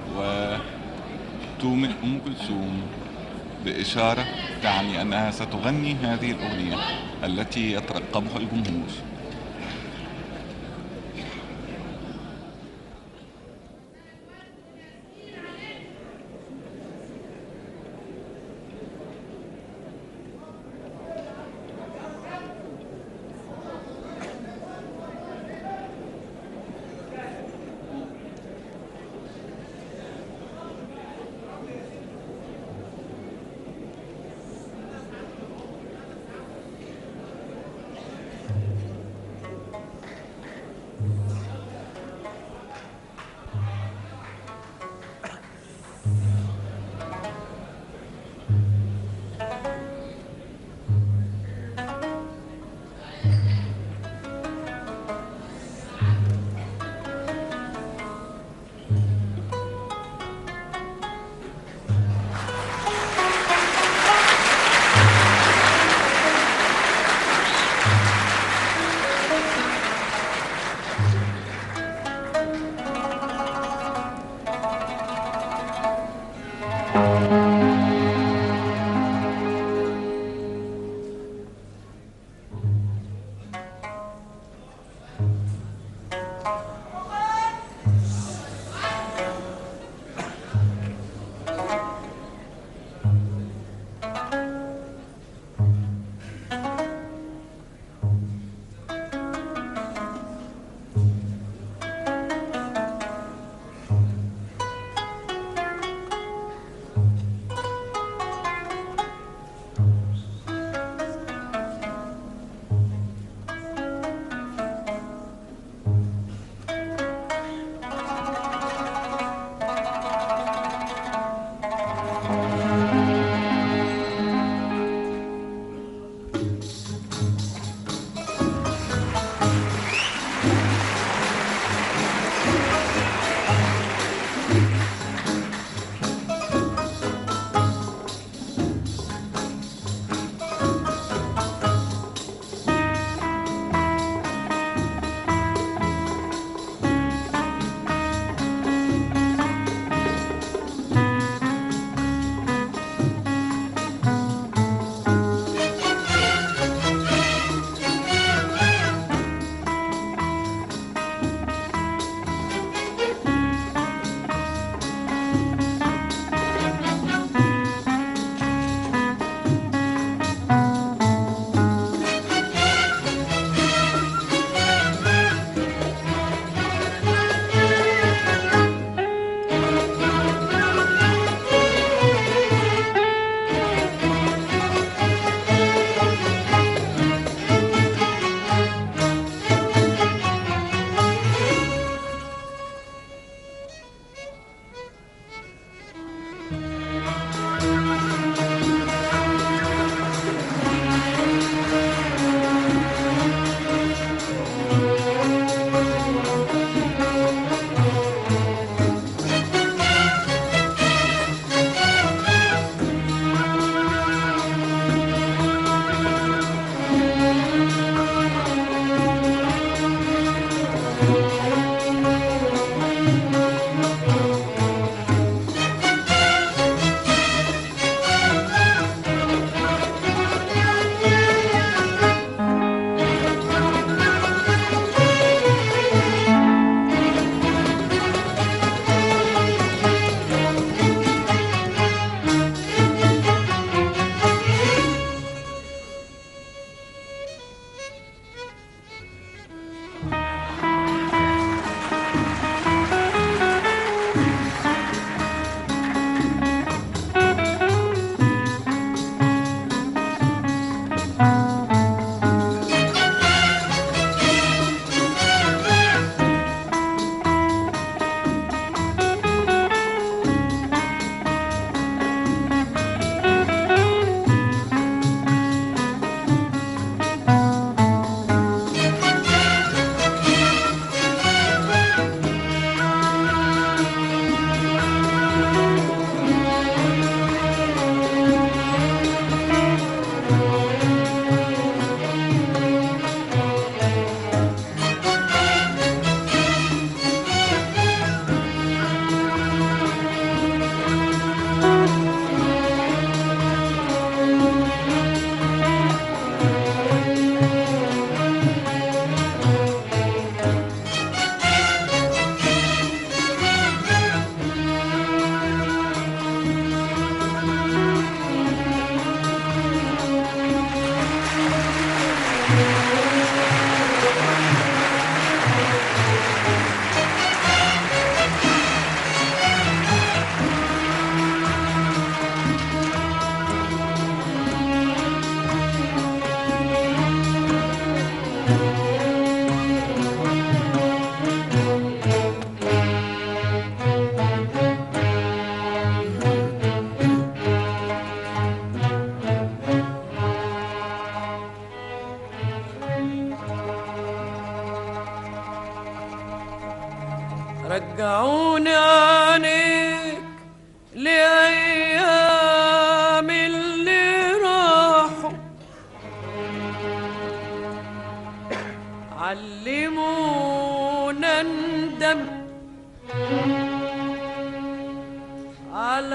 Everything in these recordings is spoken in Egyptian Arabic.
وتومئ أم كلثوم بإشارة تعني أنها ستغني هذه الأغنية التي يترقبها الجمهور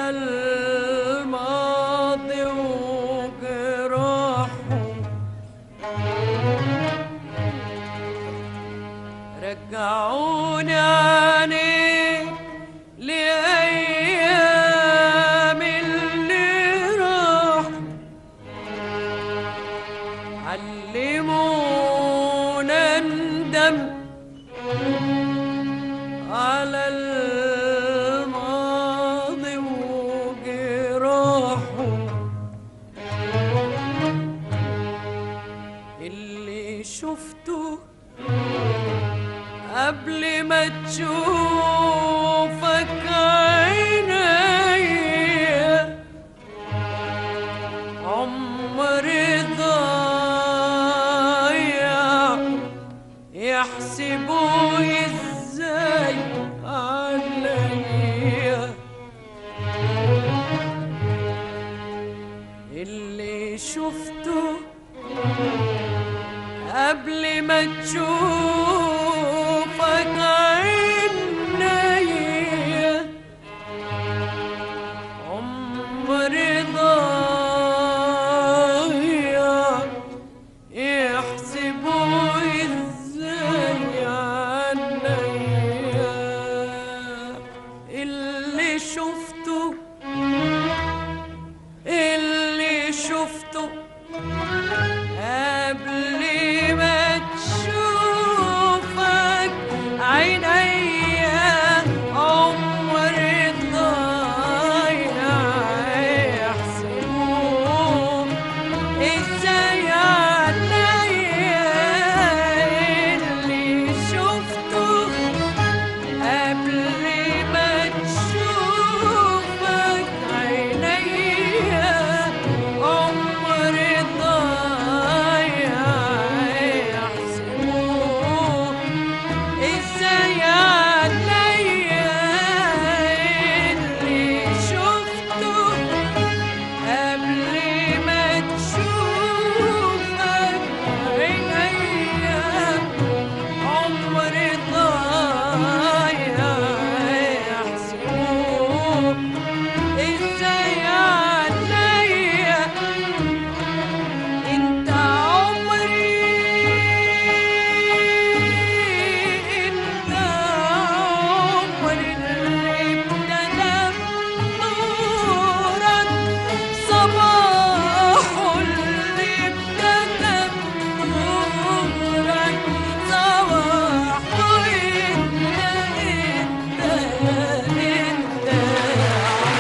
الماضي وجراحه رجعوني عني لأيام اللي راح علمونا ندم على الماضي وجراحه اللي شفته قبل ما تشوفك عينيا عمري ضايع يحسبوا ازاي عليا اللي شفته قبل ما تشوفك عينيا عمري ضايع يحسبوا ازاي عليا اللي شفته اللي شفته قبل ما تشوفك عينيا عمري ضايع يحسبوه ازاي عليا اللي شفته قبل ما تشوفك عينيا عمري ضايع يحسبوه ازاي عليا اللي شفته قبل ما تشوفك عينيا عمري ضايع يحسبوه ازاي عليا انت عمري انت عمري اللي ابتدى بنورك صباحه اللي ابتدى بنورك صباحه انت انت انت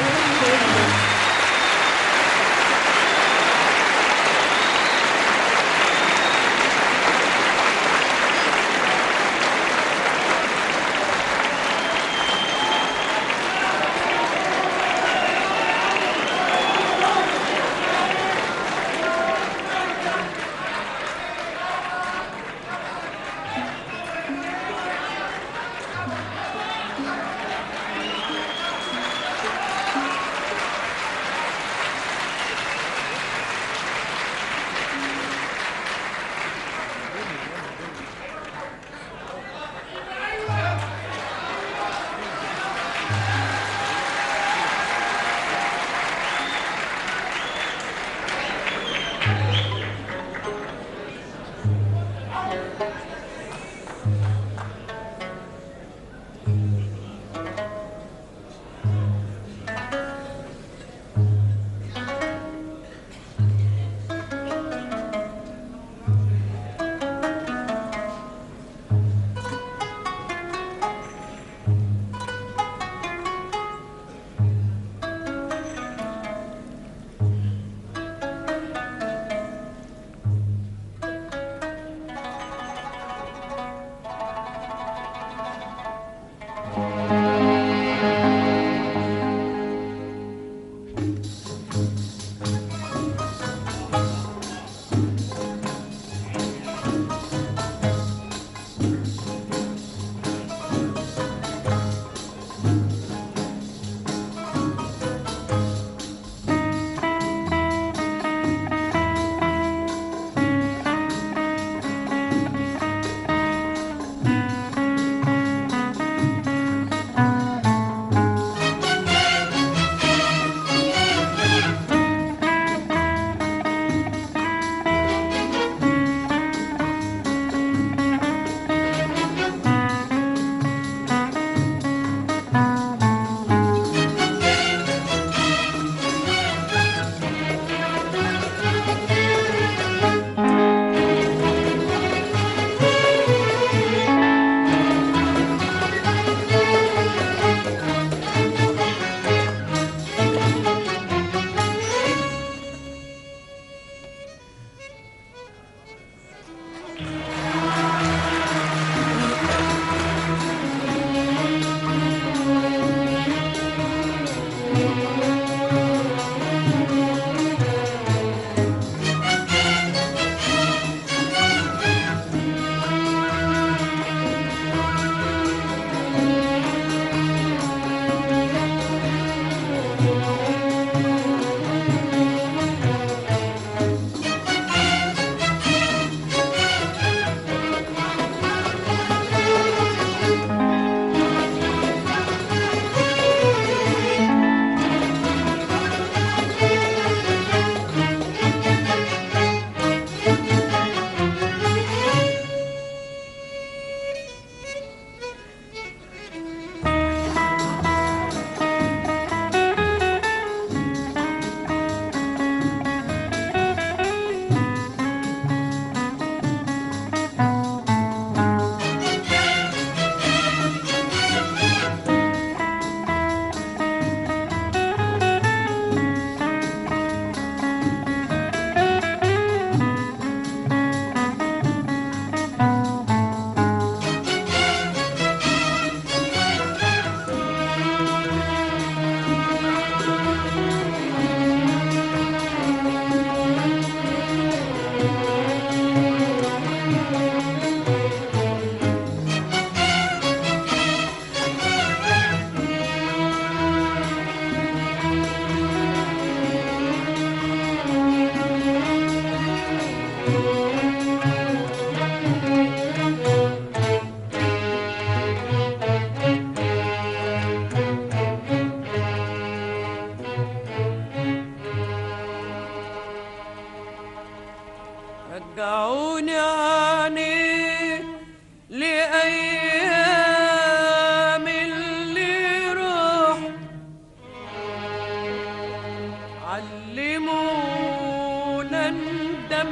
ندم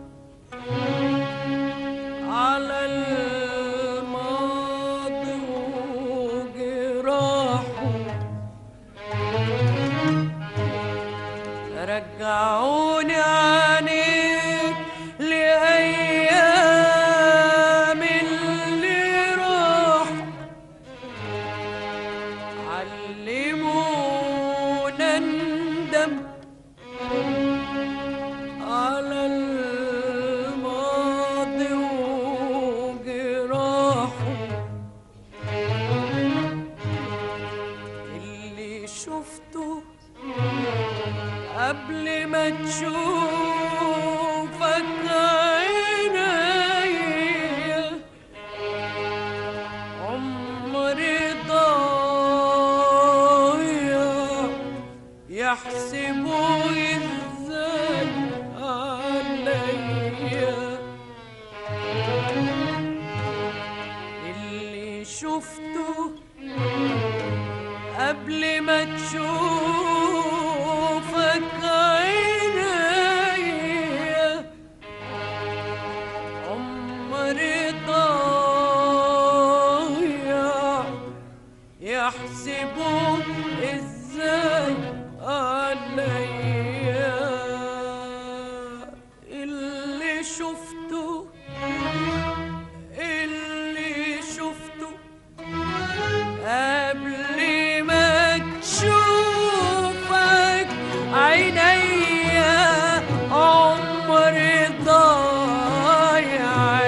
على الماضي وجراحه رجعوني عنيك لأيام اللي راحوا علمونا ندم على الماضي وجراحه اللي شفته قبل ما تشوفك عينيا عمري ضايع يحسبوا ازاي عليا اللي شفته قبل ما تشوفك عينيا عمري ضايع يحسبوا ازاي عليا اللي شفته اللي شفته قبل ما تشوفك عينيا عمري ضايع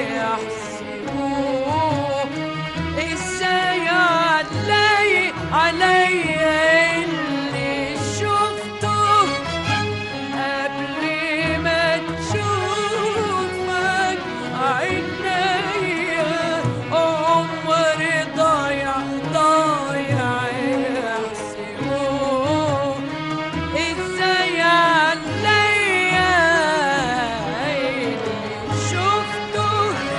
يحسبوه ازاي علي عليا اللي شفته قبل ما تشوفك عينيا عمري ضايع ضايع يحسبوه ازاي عليا اللي شفته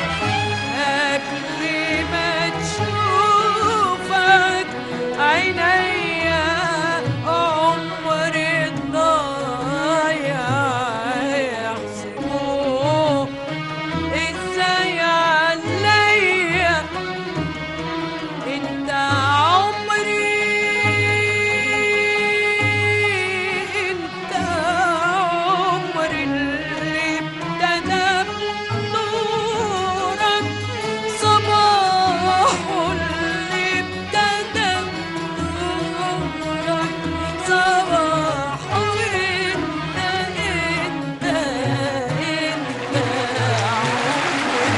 قبل ما تشوفك عينيا عمري ضايع يحسبوه ازاي عليا انت عمري انت عمري اللي ابتدى بنورك صباح اللي ابتدى بنورك صباح انت انت انت عمري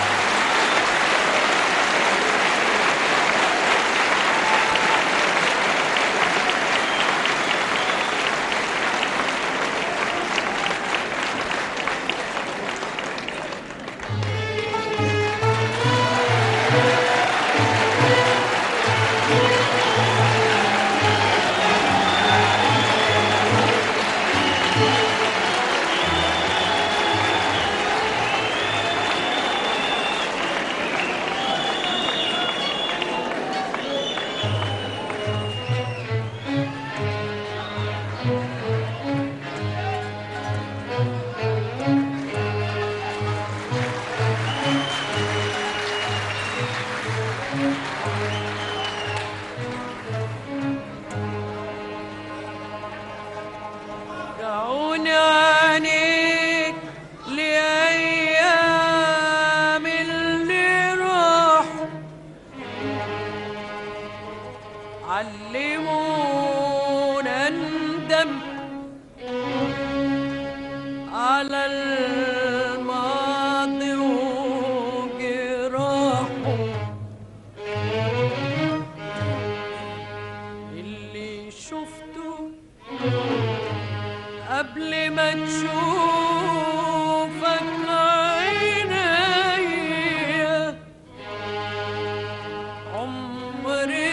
دعوني عنيك لأيام اللي راحوا علمونا ندم على الماضي وجراحه اللي شفته قبل ما تشوفك عينيا عمري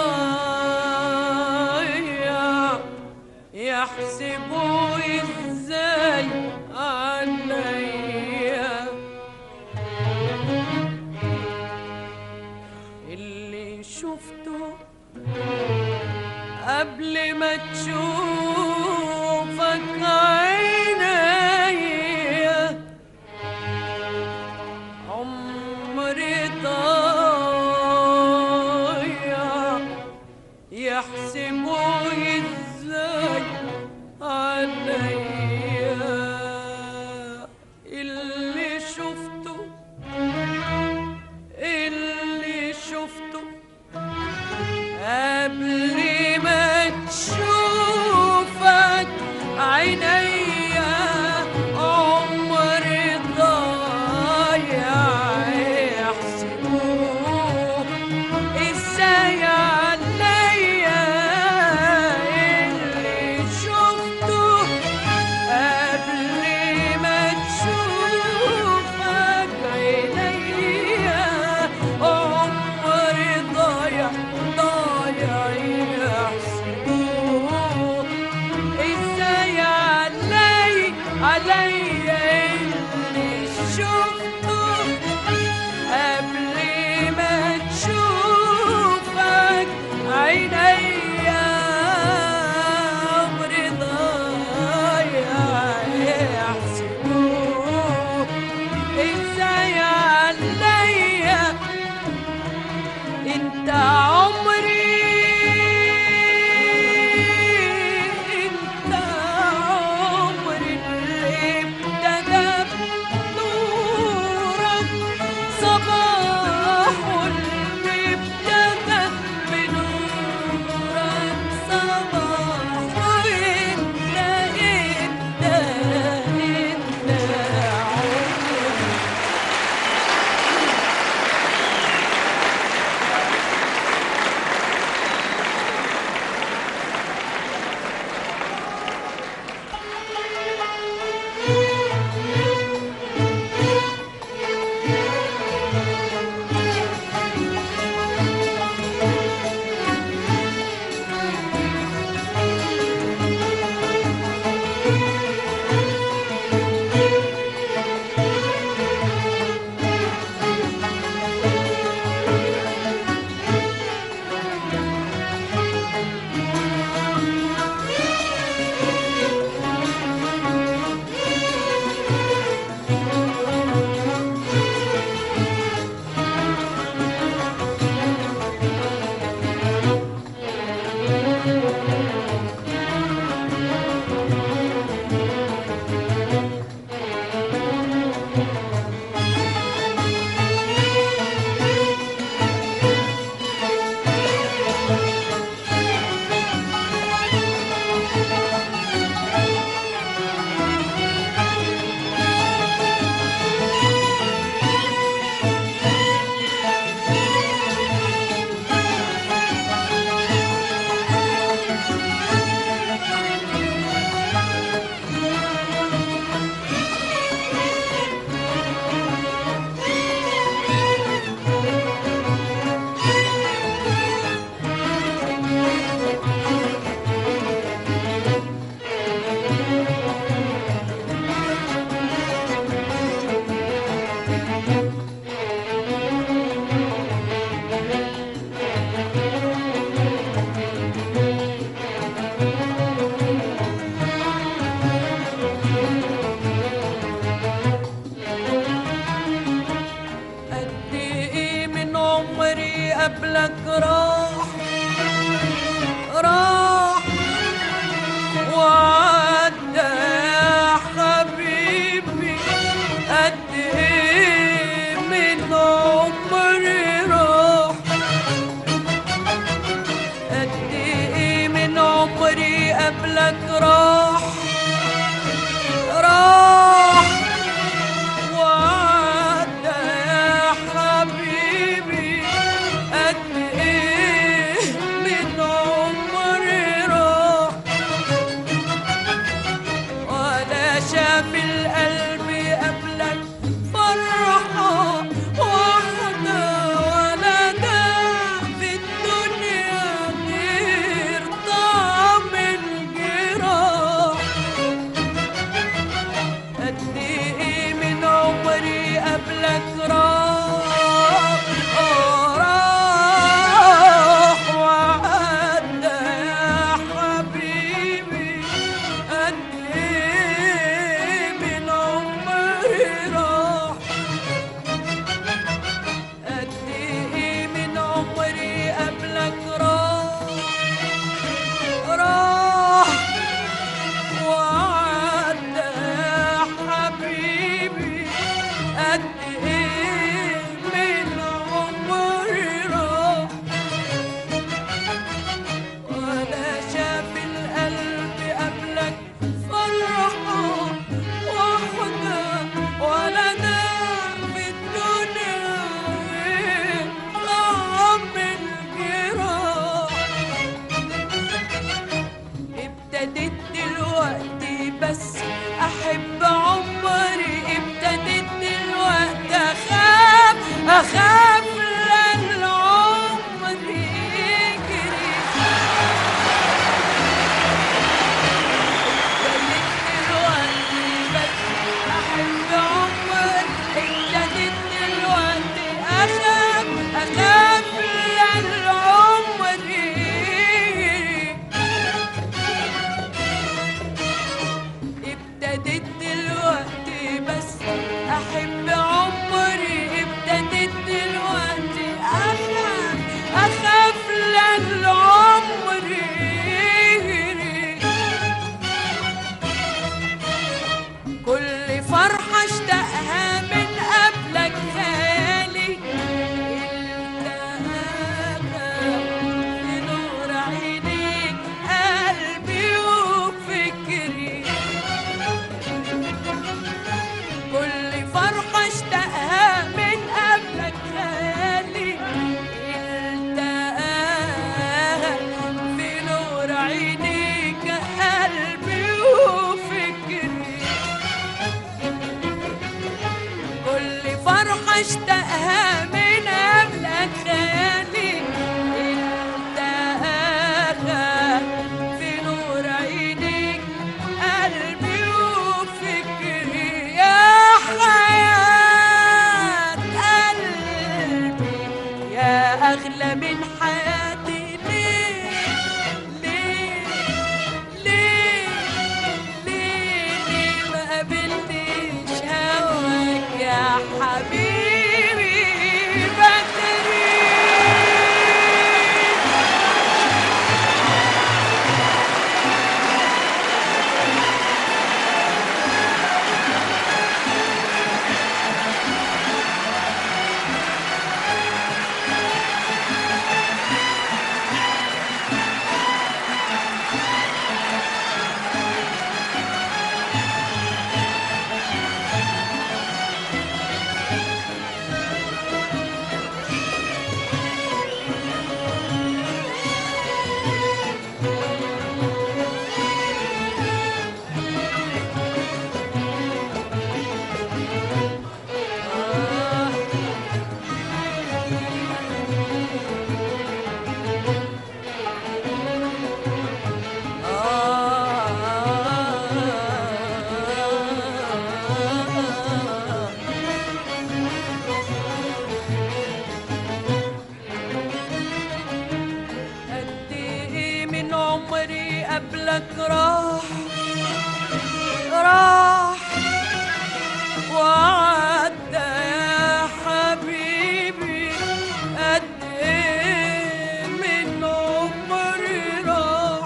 ضايع يحسبوا ازاي عليا اللي شفته قبل ما تشوفك عيني يحسبوا ازاي عليا اللي شفته اللي شفته قبل ما تشوفك عينيا عمري ضايع يحسبوه ازاي عليا اللي شفته قبل ما تشوفك عينيا عمري ضايع ضايع يحسبوه ازاي علي عليا اللي شفته قبل ما تشوفك عينيا عمري ضايع يحسبوه ازاي عليا انت عمري انت عمري اللي ابتدى بنورك صباح اللي ابتدى بنورك صباح انت انت انت عمري قد ايه من عمري قبلك راح راح وعدى يا حبيبي قد ايه من عمري راح قد ايه من عمري قبلك راح راح وعدى يا حبيبي قد ايه من عمري راح ولا شاف القلب قبلك فرحة واحدة ولا داع في الدنيا غير طعم الجراح اشتقها من قبلك خيالي انت اخر في نور عينيك قلبي وفكري يا حياة قلبي يا اغلى من حياتي ليه ليه ليه ليه ليه ما قابلتش هواك يا حبيبي بدري قد ايه من عمري قبلك راح راح وعدى يا حبيبي قد ايه من عمري راح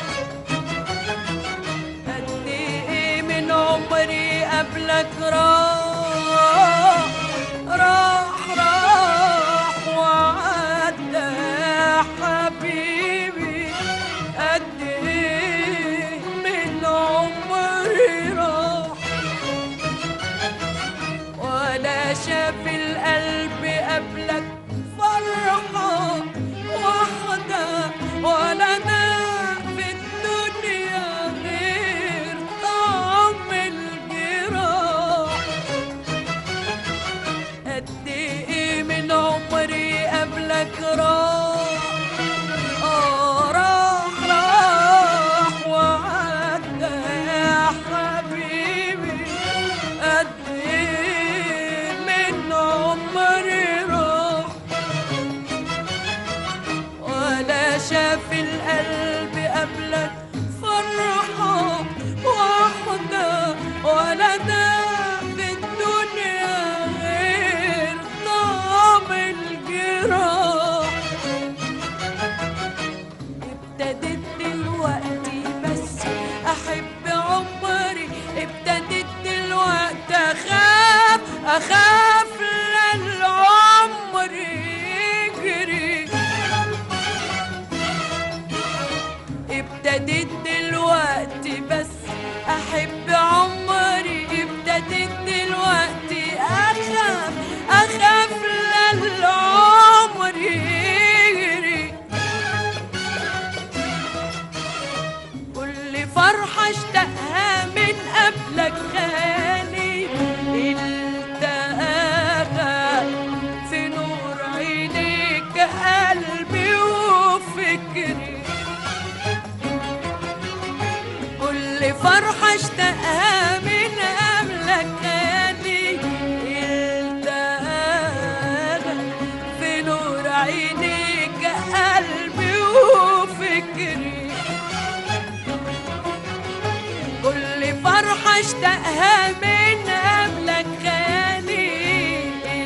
قد ايه من عمري قبلك راح راح راح وعدى يا حبيبي قد ايه من عمري راح ولا شاف القلب قبلك فرحة واحدة ولا داع في الدنيا غير طعم الجراح قد ايه من عمري قبلك راح آه راح راح وعدى يا حبيبي قد ايه من عمري راح ولا شاف القلب قبلك فرحة واحدة ولا داع في الدنيا غير طعم الجراح ابتدت دلوقتي بس احب عمري ابتدت دلوقتي اخاف اخاف للعمر يجري ابتدت دلوقتي بس احب عمري ابتدت دلوقتي اخاف اخاف للعمر يجري كل فرحة اشتقها من قبلك خالي التقاها في نور عينيك قلبي وفكري كل فرحة اشتقها من قبلك خالي التقاها في نور عينيك قلبي وفكري كل فرحة اشتقها من قبلك خيالي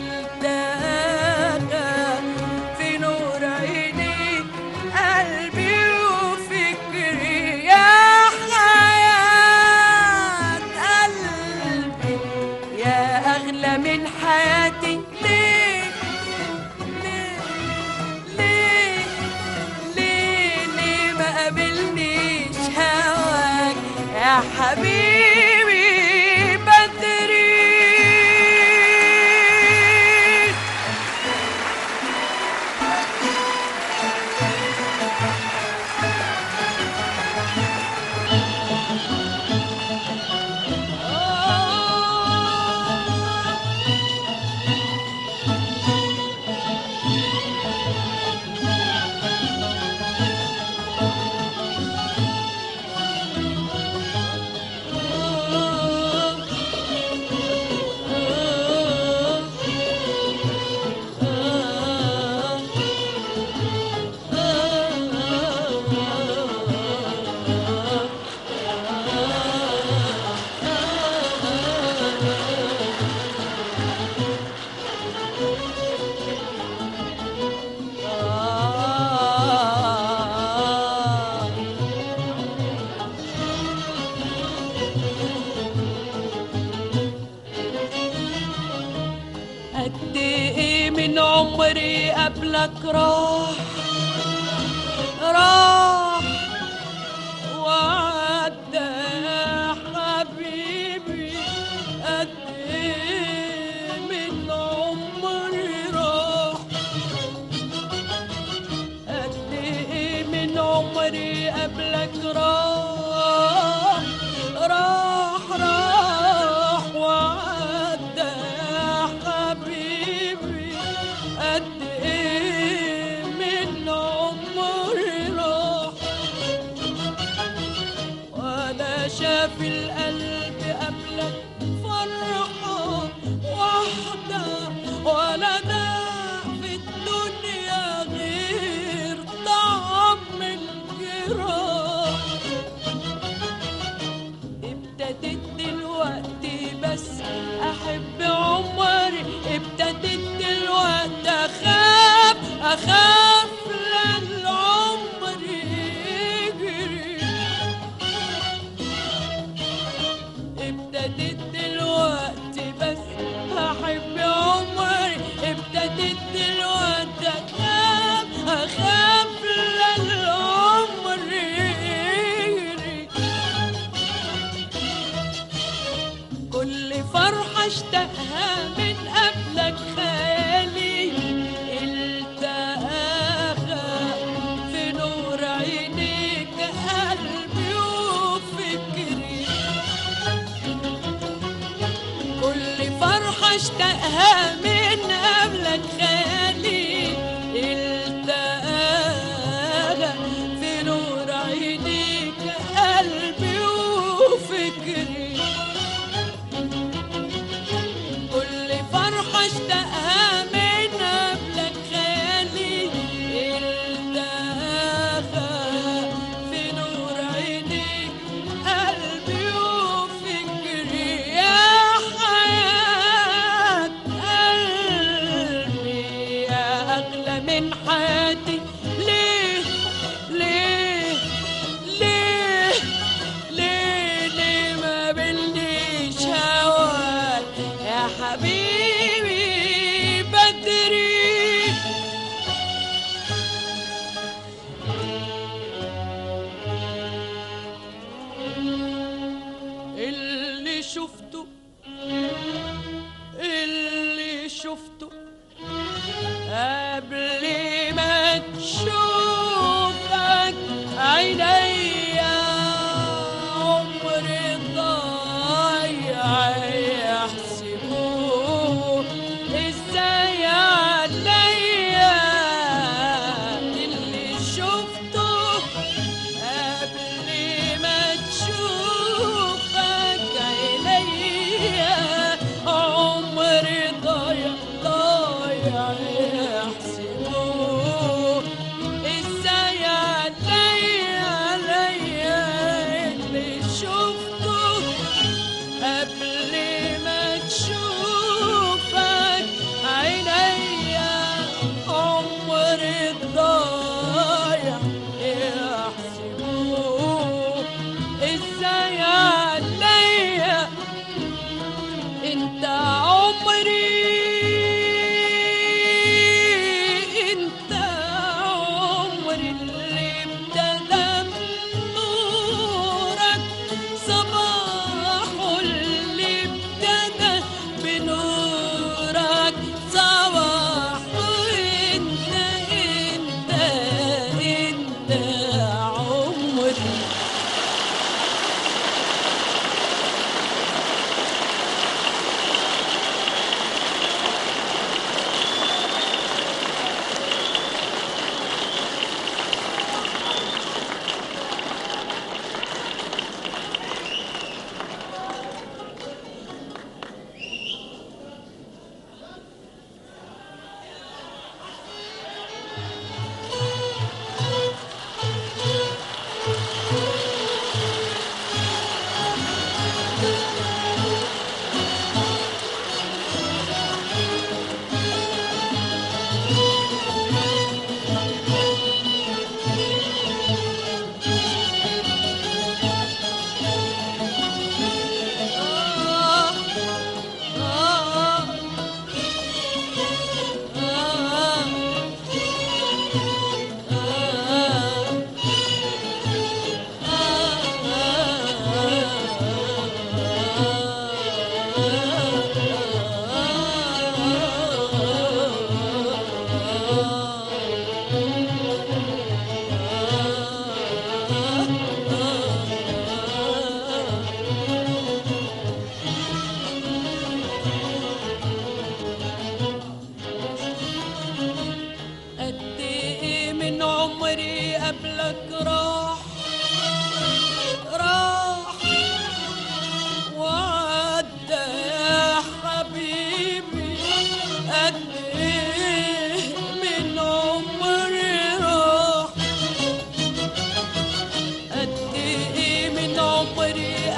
التقاها في نور عينيك قلبي وفكري يا حياة قلبي يا أغلى من حياتي ليه ليه ليه ليه ليه ما قابلنيش هواك يا حبيبي قبلك راح راح وعدى يا حبيبي قد ايه من عمري راح قد ايه من عمري قبلك راح راح راح وعدى يا حبيبي قد ايه من عمري راح ولا شاف القلب قبلك فرحة واحدة ولا داع في الدنيا غير طعم الجراح ابتديت دلوقتي بس احب عمري ابتديت دلوقتي اخاف اخاف لان عمري يجري ابتديت دلوقتي بس احب عمري ابتديت دلوقتي اخاف اخاف لان عمري يجري كل فرحة اشتقها من قبلك خيالي التقاها في نور عينيك قلبي وفكري كل فرحة اشتقها من قبلك خيالي التقاها في نور عينيك قلبي وفكري كل فرحة اشتقها من قبلك خيالي التقاها في نور عينيك قلبي وفكري يا حياة قلبي يا أغلى من حياتي ليه ليه ليه ليه ليه ما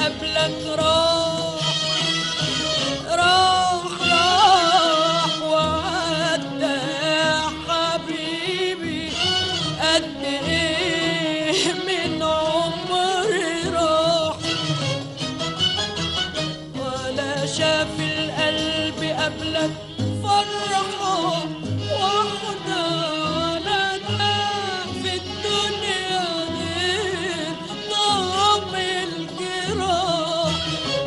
قبلك راح راح راح وعدى يا حبيبي قد ايه من عمري راح ولا شاف القلب قبلك فرحة واحدة ولا داع في الدنيا غير طعم الجراح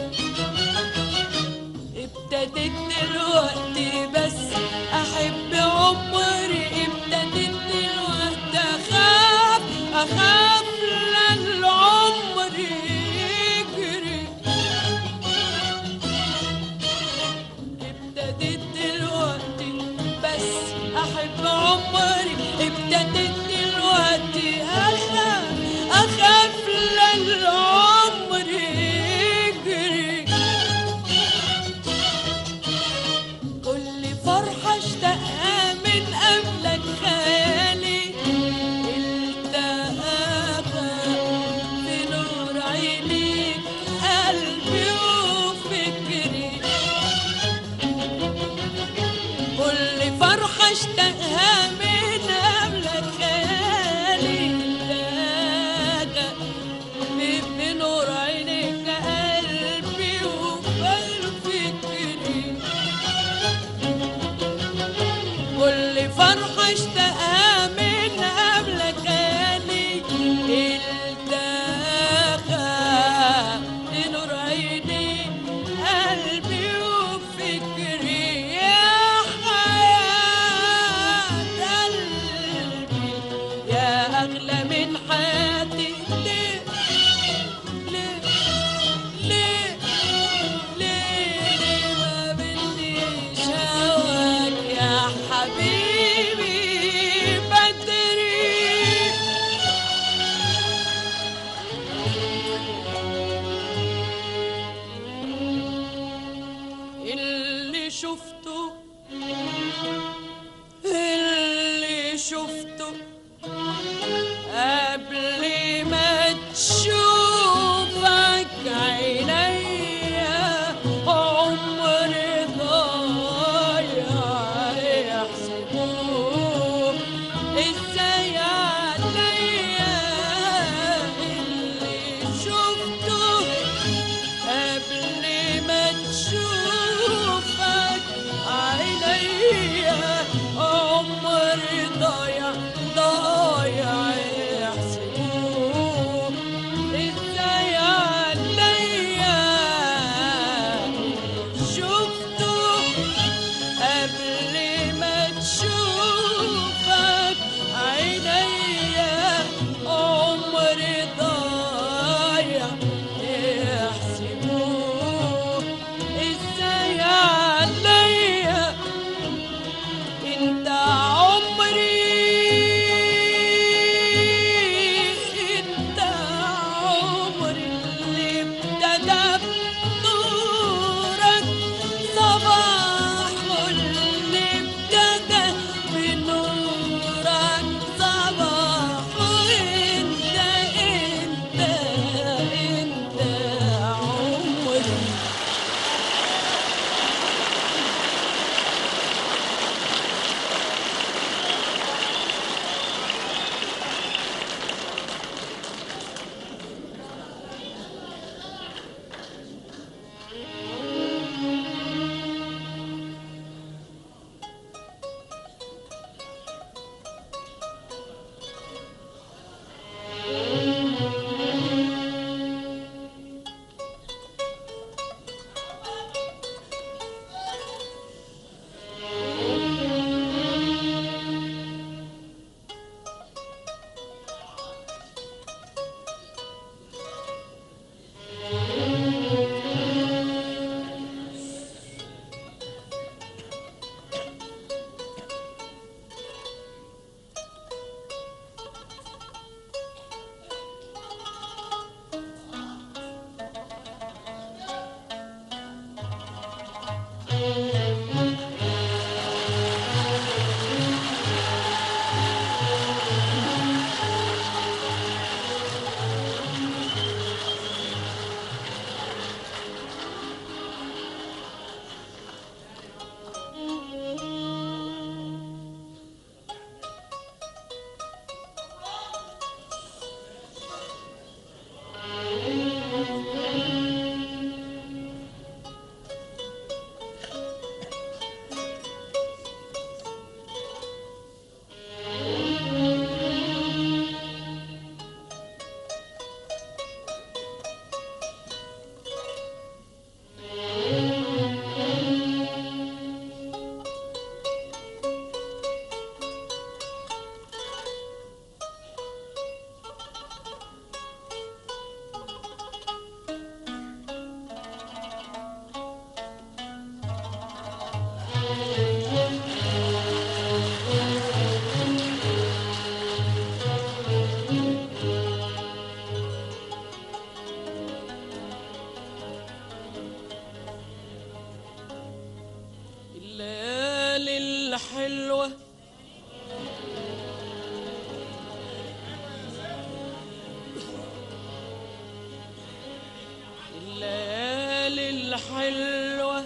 الحلوة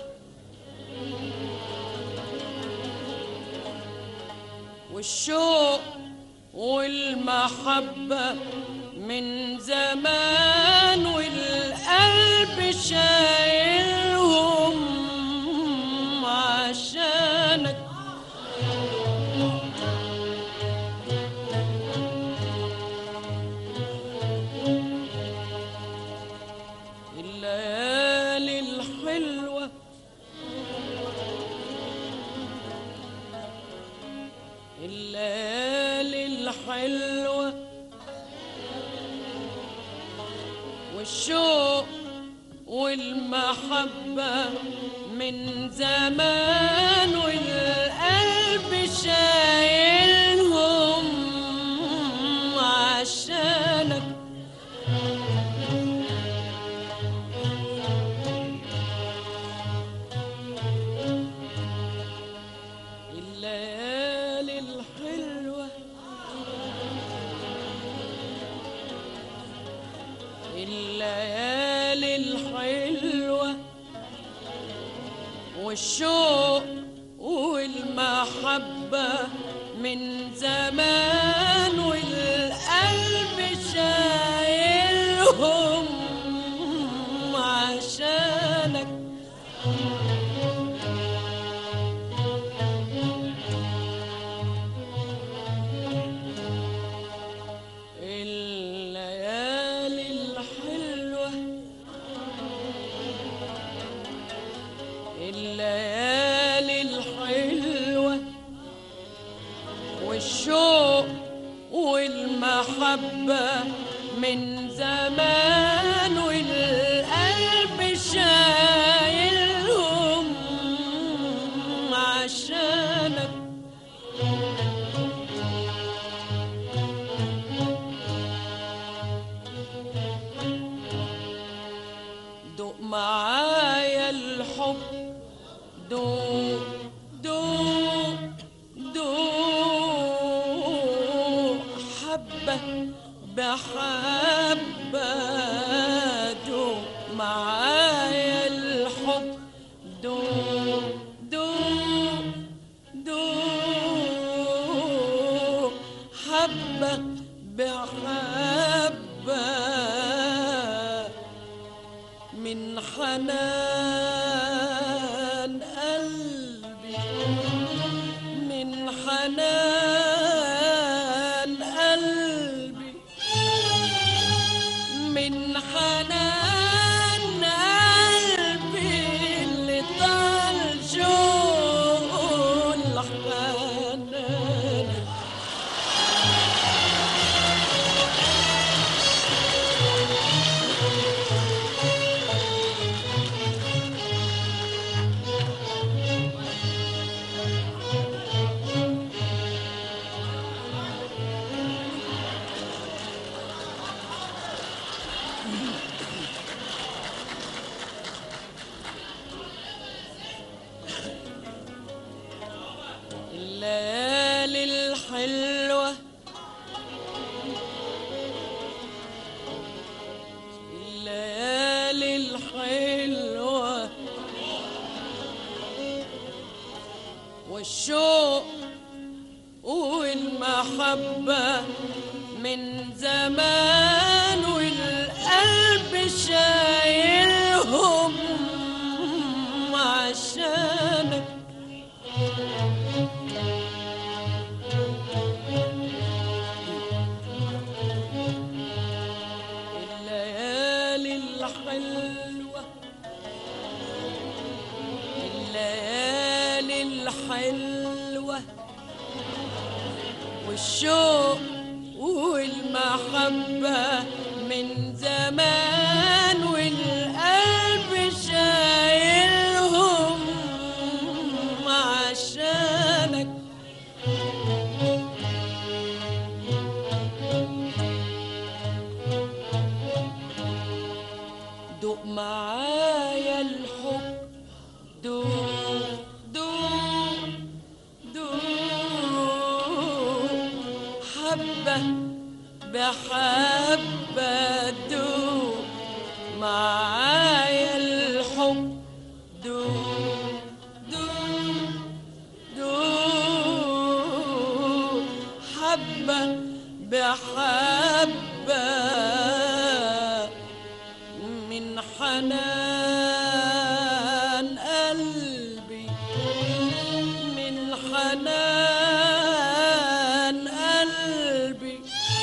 والشوق والمحبة من زمان والقلب شايلهم عشانك الليالي الحلوة الليالي الحلوة والشوق والمحبة من زمان والقلب شايلهم عشانك الليالي الحلوة الليالي الحلوة والشوق والمحبة من زمان والقلب شايلهم عشانك الليالي الحلوة الليالي الحلوة والشوق والمحبة من زمان والقلب شايلهم عشانك دوق معايا الحب دوق دوق دوق حبة بحبة دوق معايا الحب دوق دوق دوق حبة بحبة من حنان قلبي من حنان قلبي من حنان قلبي اللي طال شوق الحنان الليالي الحلوة الليالي الحلوة والشوق والمحبة من زمان والقلب شايلهم عشانك الليالي الحلوة الليالي الحلوة والشوق والمحبة من زمان والقلب شايلهم عشانك دوق معايا الحب دوق دوق دوق حبة بحبة دوق معايا الحب حنان قلبي من حنان قلبي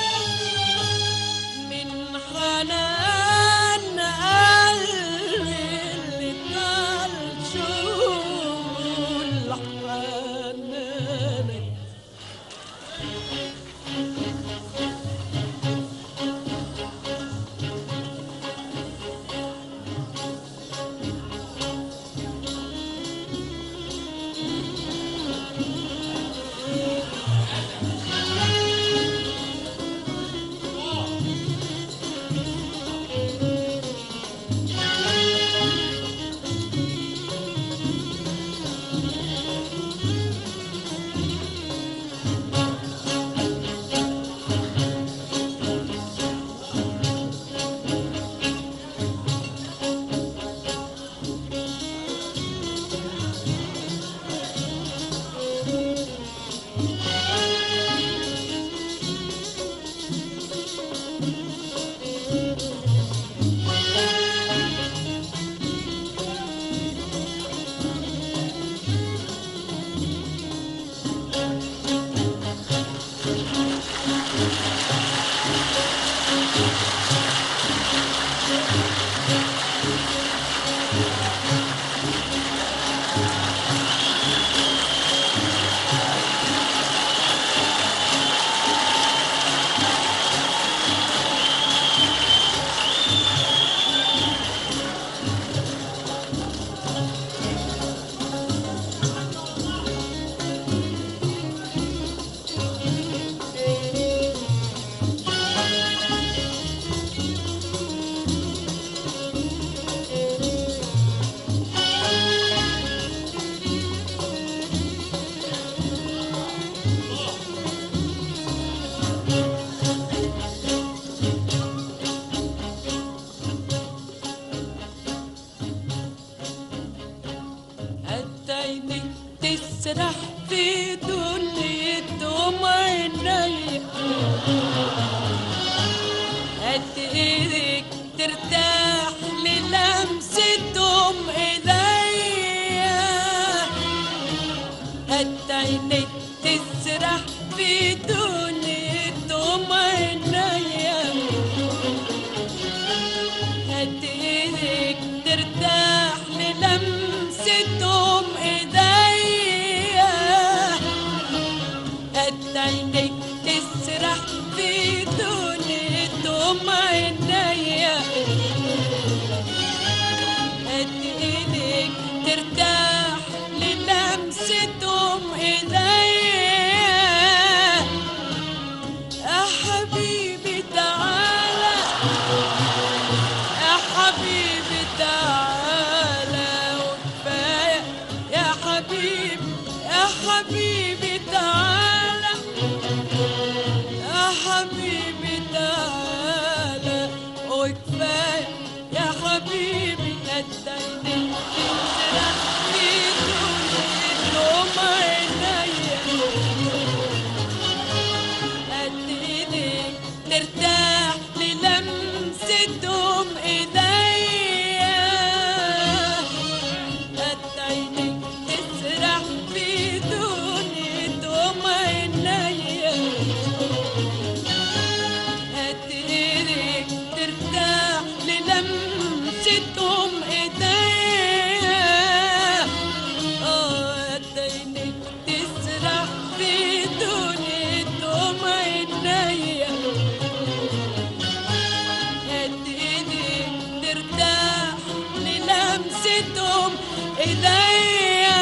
من حنان قلبي اللي طال شوق الحنان الدين تسرح في دنيتهم عيني قد ايدك ترتاح للمستهم ايديا قد عينك تسرح في دنيتهم عيني قد ايدك ترتاح للمستهم ايديا قد عينك تسرح في دنيتهم عينيا قد ايدك ترتاح للمستهم ايديا يا حبيبي تعالى يا حبيبي تعالى وكفاية يا حبيبي يا حبيبي تعالى يا حبيبي تعالى وكفاية يا حبيبي قدرني تسرح في دنيتهم عينيا قد ايدك ترتاح للمستهم ايديا قد عينك تسرح في دنيتهم عينيا قد ايدك ترتاح للمستهم ايديا اه قد عينك تسرح في دنيتهم عينيا قد ايدك ترتاح للمستهم ايديا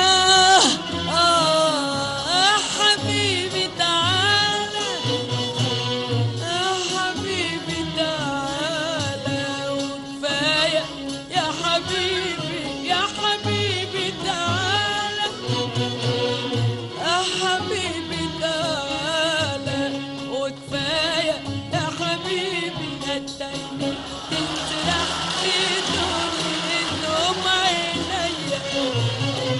اه حبيبي تعالى يا حبيبي تعالى وكفاية يا حبيبي يا حبيبي تعالى يا حبيبي تعالى وكفاية يا حبيبي قدامي تسرح في دنيتهم عينيا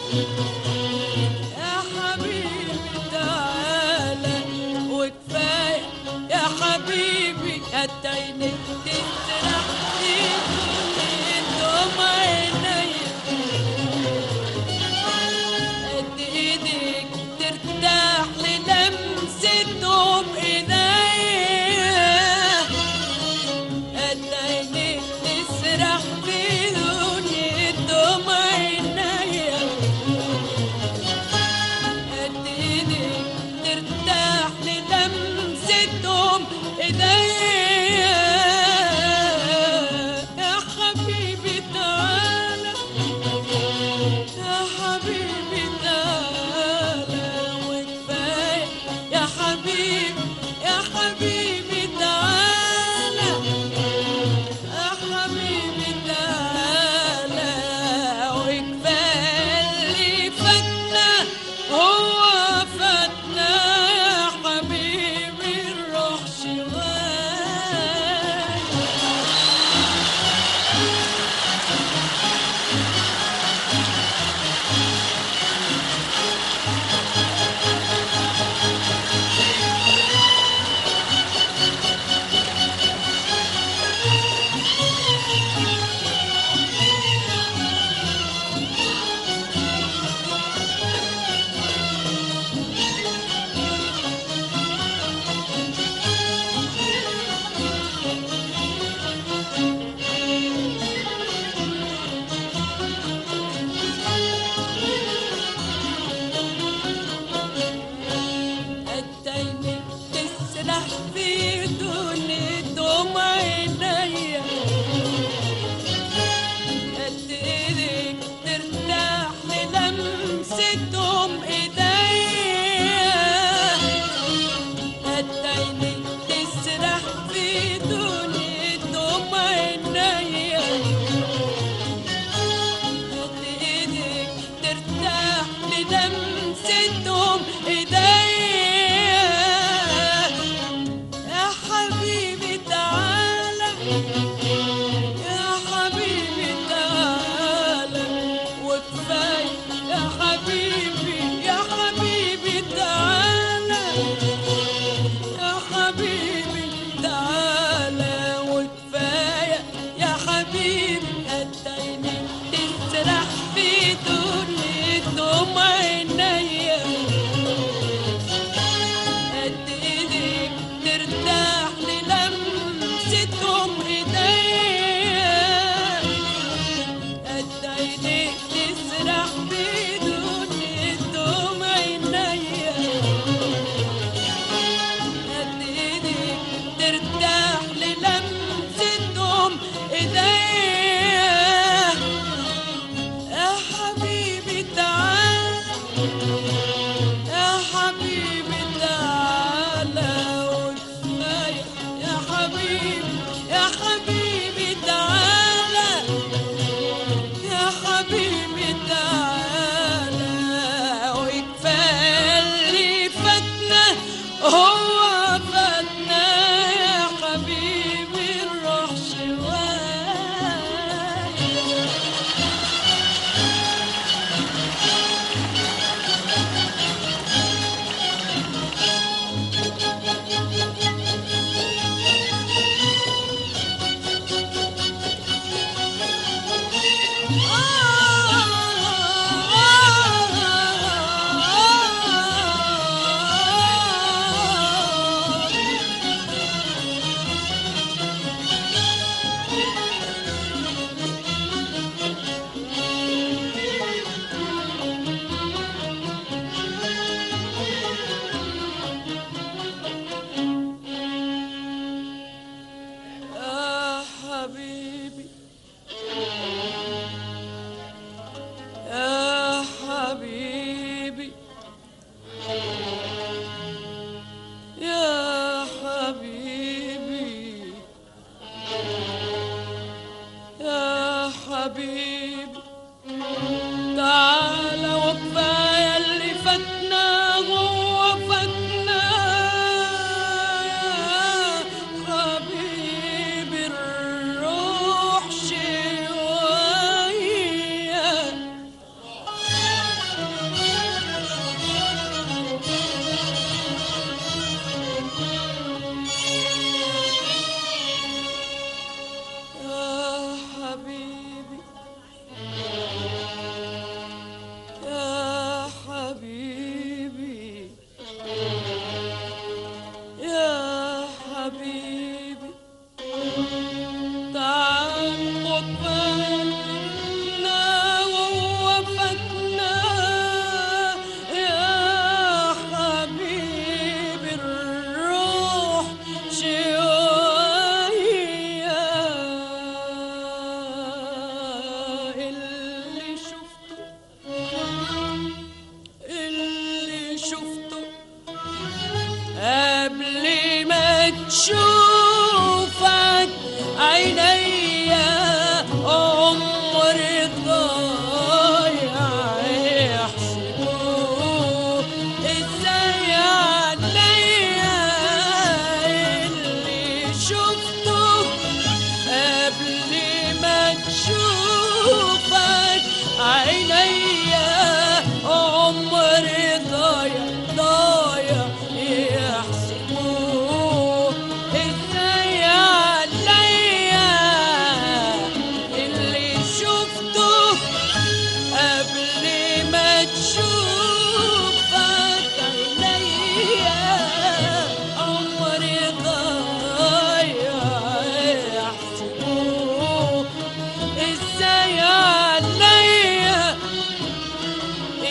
يا حبيبي تعالى وكفاية يا حبيبي هتعيني تسرح في دنيتهم عينيا قد ايديك ترتاح للمستهم ايديا قد عينيك تسرح في دنيتهم عينيا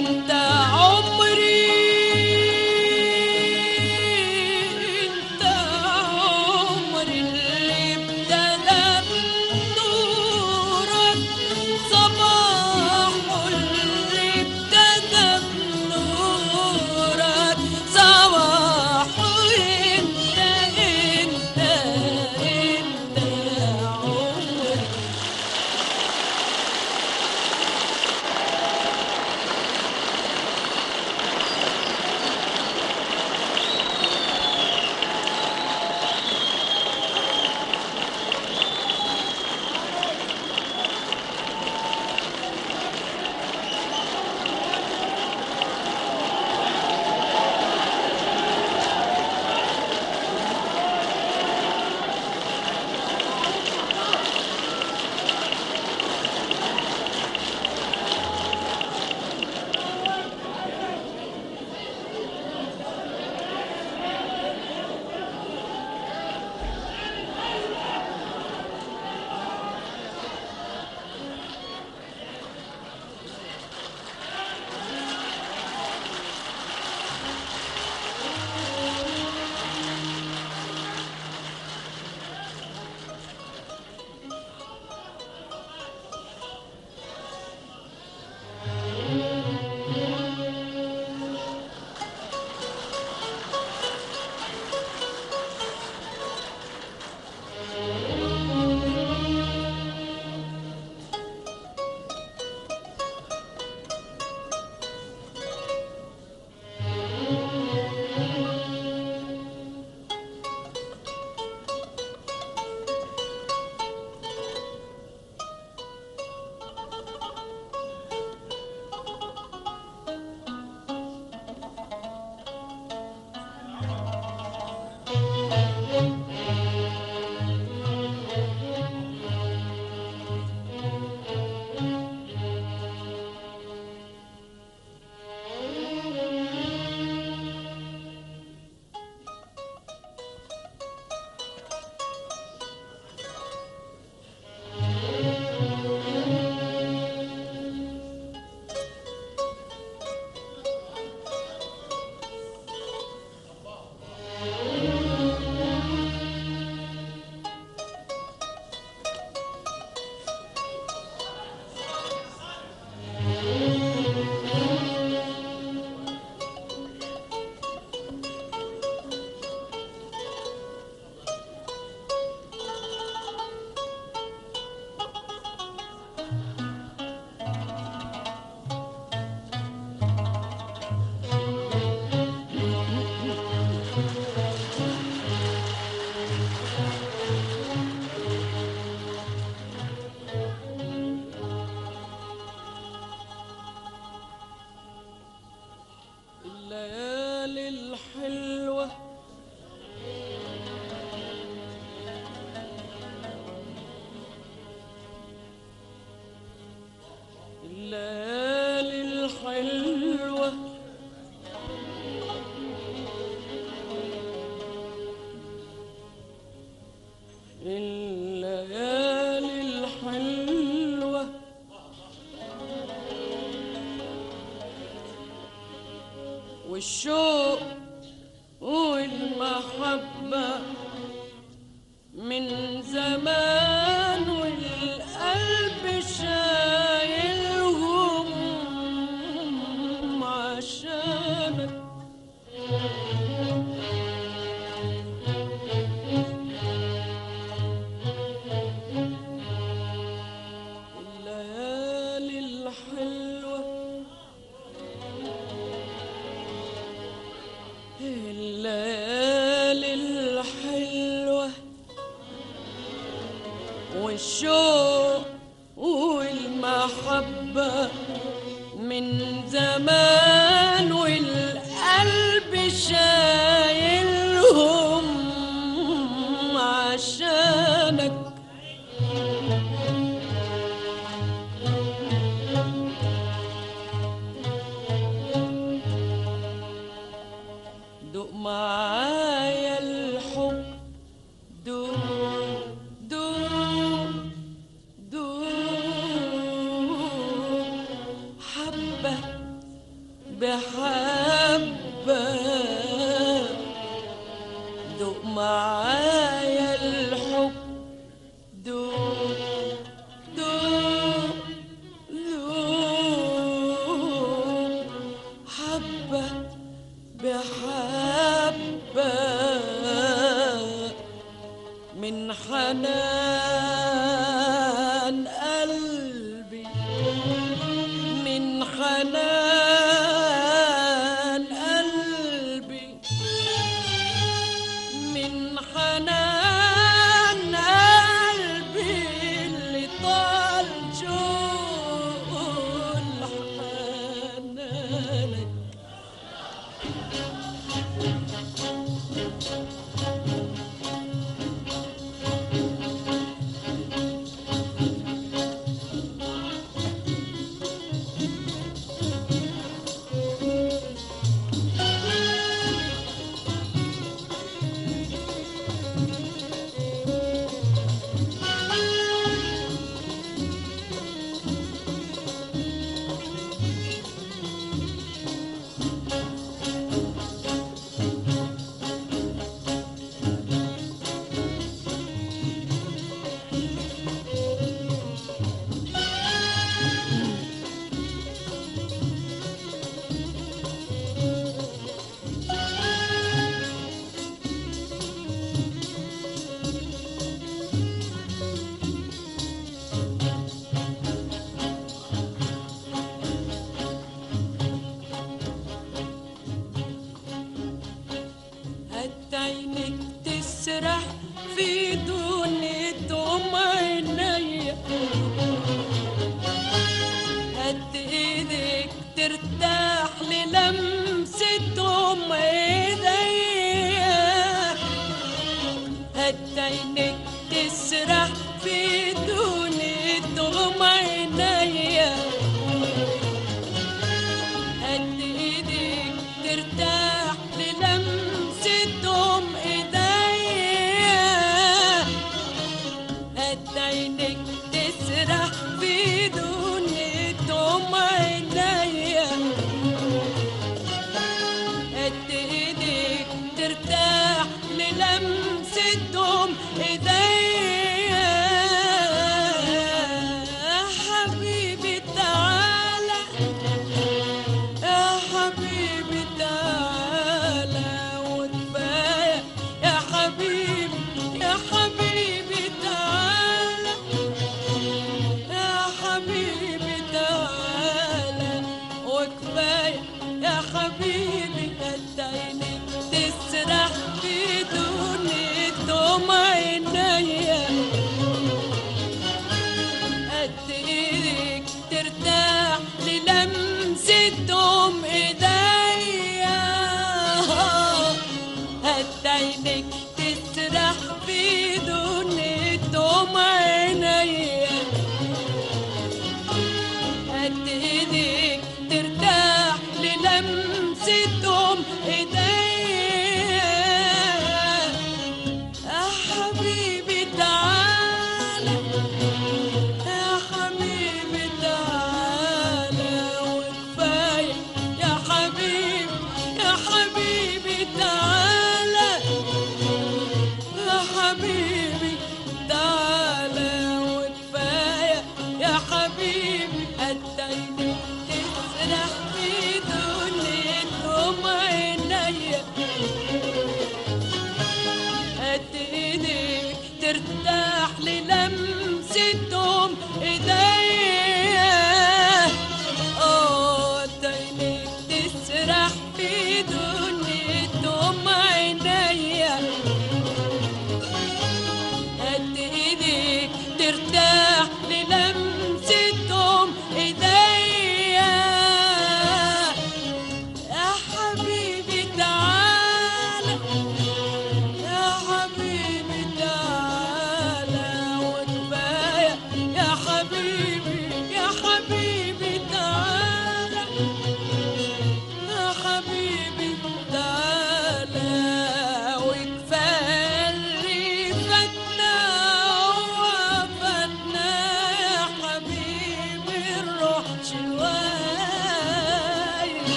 انت عمري انت عمري اللي ابتدى بنورك صباح اللي ابتدى بنورك صباح انت انت انت عمري الليالي الحلوة الليالي الحلوة الليالي الحلوه والشوق والمحبة من زمان والقلب شايلهم عشانك الليالي الحلوه الليالي الحلوة والشوق والمحبة من زمان والقلب شايلهم عشانك دوق معايا الحب دوق دوق دوق حبة بحبة دوق معايا الحب دوق دوق دوق حبة بحبة من حنان قلبي من حنان قلبي من حنان قلبي اللي طال جوه الحنان هات عينك تسرح في دنيتهم عينيا هات ايدك ترتاح للمستهم ايديا هات عينك تسرح في دنيتهم عينيا قد ايدك ترتاح للمستهم ايديا قد عينك تسرح في دنيتهم عينيا قد ايدك ترتاح للمستهم ايديا حبيبي تعالى يا حبيبي تعالى وكفاية يا حبيبي يا حبيبي تعالى يا حبيبي تعالى وكفاية يا حبيبي هتعيني تسرح في دنيتهم عينيا قد ايدك ترتاح للمستهم ايديا قد عينك تسرح في دنيتهم عينيا قد ايدك ترتاح للمستهم ايديا يا حبيبي تعالى يا حبيبي تعالى وكفاية يا حبيبي يا حبيبي تعالى يا حبيبي تعالى وكفاية يا حبيبي الدنيا تسرح في دنيتهم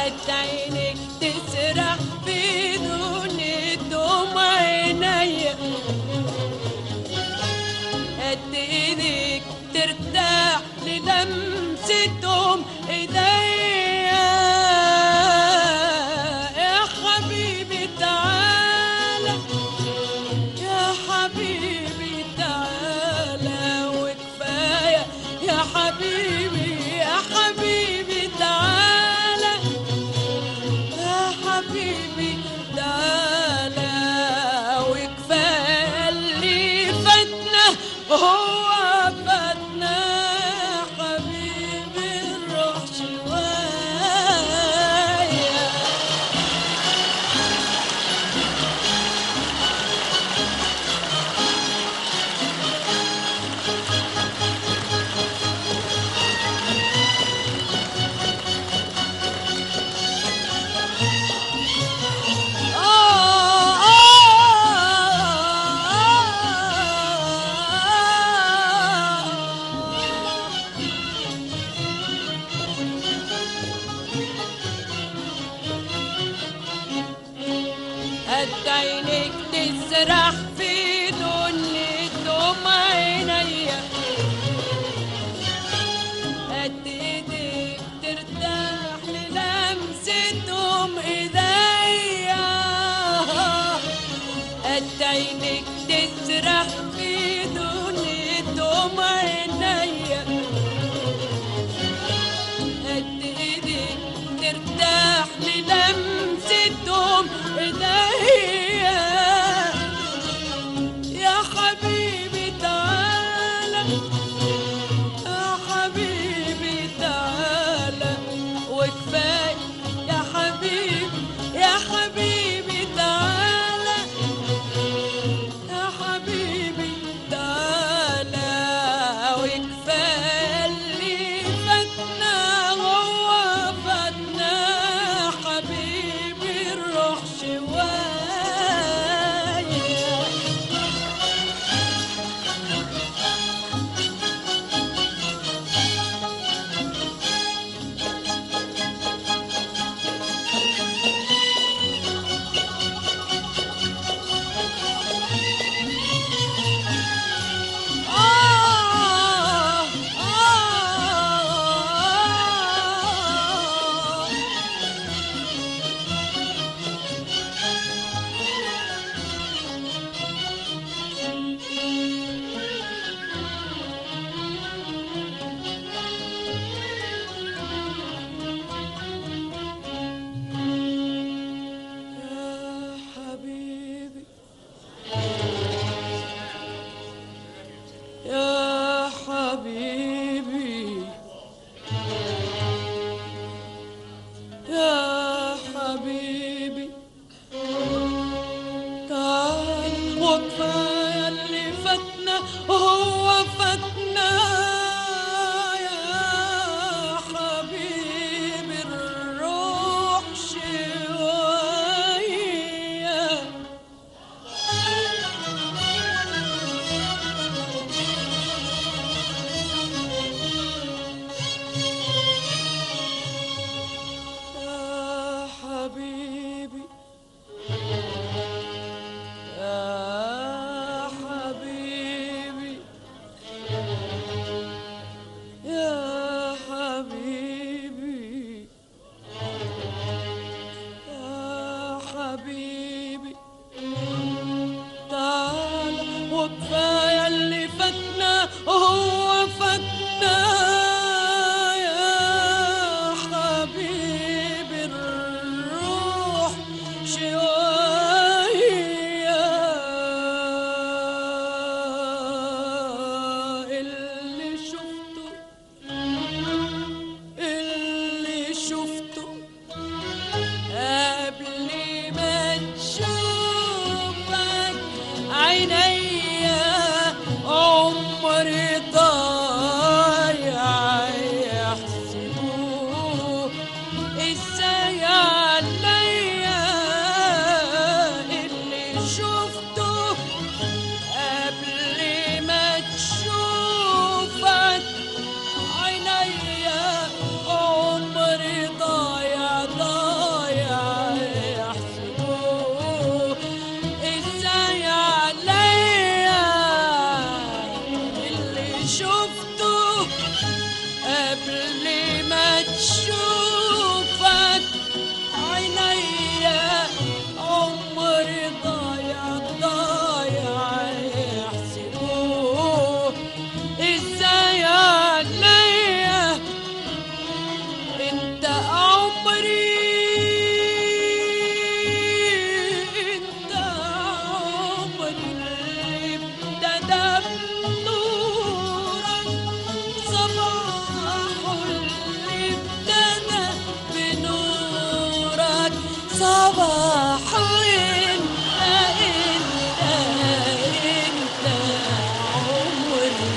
قد عينك تسرح في دنيتهم عينيا قد ايدك ترتاح للمستهم ايديا يا حبيبي تعالى يا حبيبي تعالى وكفاية يا حبيبي يا حبيبي تعالى يا حبيبي تعالى وكفاية اللي فاتنا هو فاتنا يا حبيبي نروح شوية قد عينك تسرح في دنيتهم عينيا قد ايدك ترتاح للمستهم ايديا قد عينك تسرح في دنيتهم عينيا قد ايدك ترتاح للمستهم ايديا يا حبيبي تعالى يا حبيبي تعالى وكفاية يا حبيبي يا حبيبي تعالى يا حبيبي تعالى وكفاية اللي فاتنا هو فاتنا يا حبيبي نروح شوية آه آه يا حبيبي يا حبيبي يا حبيبي تعال وكفاية اللي فاتنا هو فاتنا يا حبيبي الروح شوية يا حبيبي يا حبيبي يا حبيبي يا حبيبي تعال وكفاية اللي فاتنا هو فاتنا يا حبيبي الروح شوية اللي شفته اللي شفته قبل ما صباح وانت انت انت عمري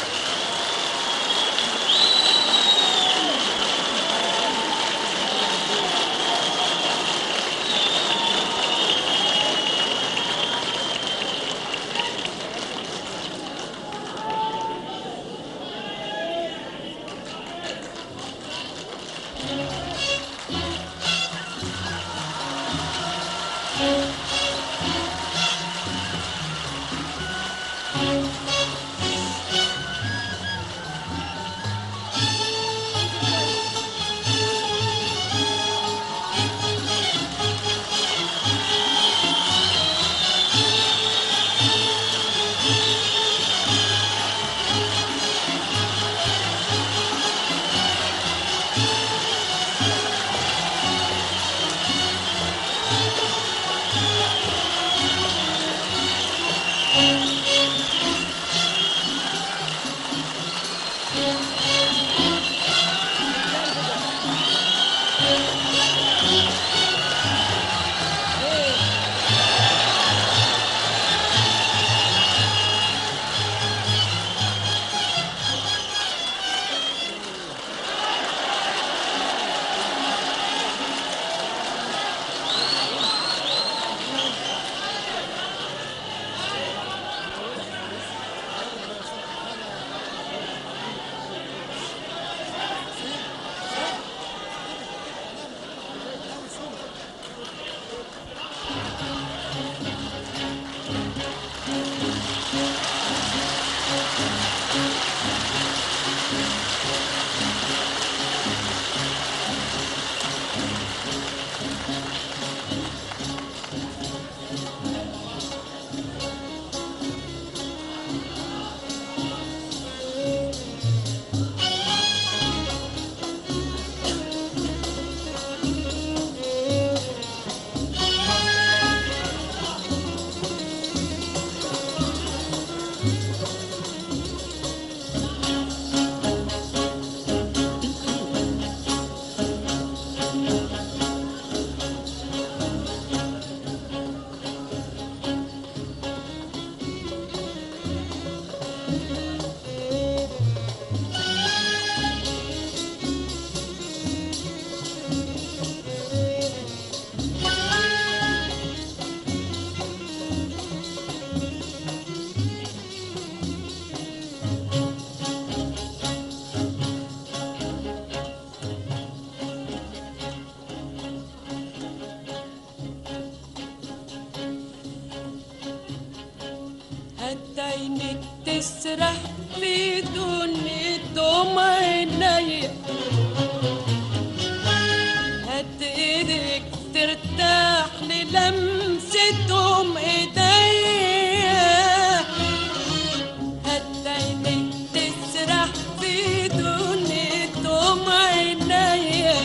عينك تسرح في دنيتهم عينيا هات ايدك ترتاح للمستهم ايديا هات عينك تسرح في دنيتهم عينيا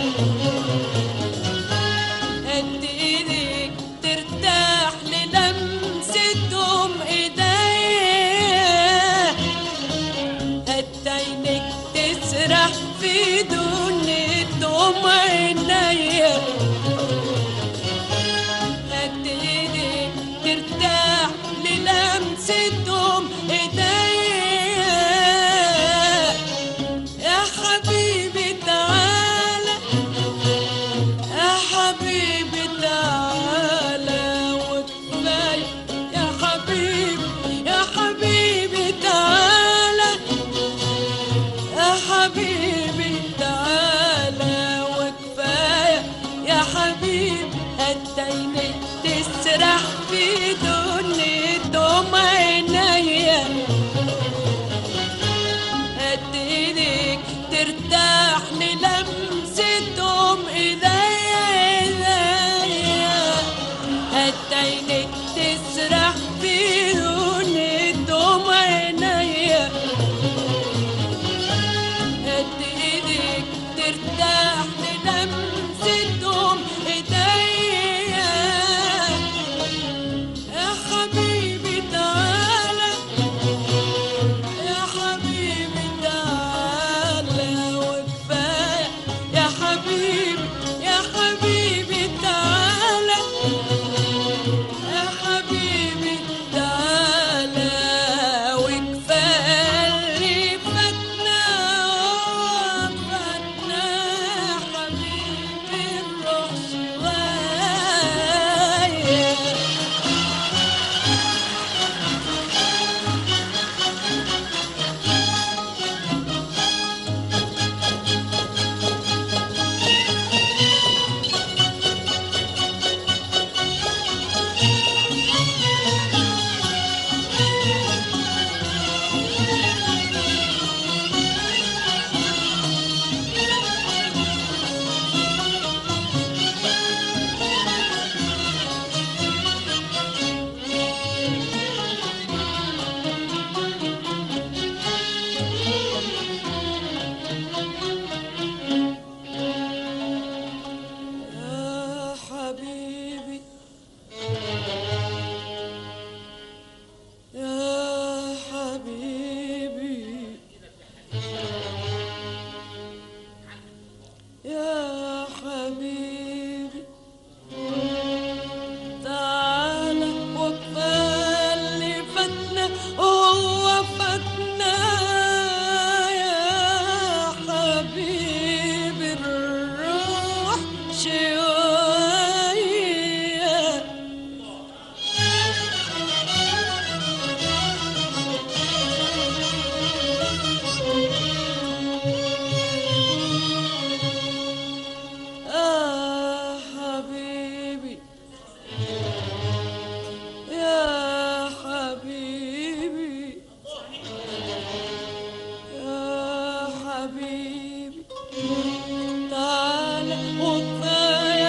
هات ايدك ترتاح للمستهم ايديا هات عينك تسرح في دنيتهم عينيا هات ايدك ترتاح للمستهم ايديا يا حبيبي تعالى يا حبيبي تعالى وكفاية يا حبيبي يا حبيبي تعالى يا حبيبي تعالى وكفاية يا حبيبي هتيني تسرح في دنيتهم عينيا هات ايدك ترتاح للمستهم ايديا ايديا هات عينك تسرح في دنيتهم عينيا هات ايدك ترتاح للمستهم ايديا شوية آه حبيبي يا حبيبي يا حبيبي تعال وكفاية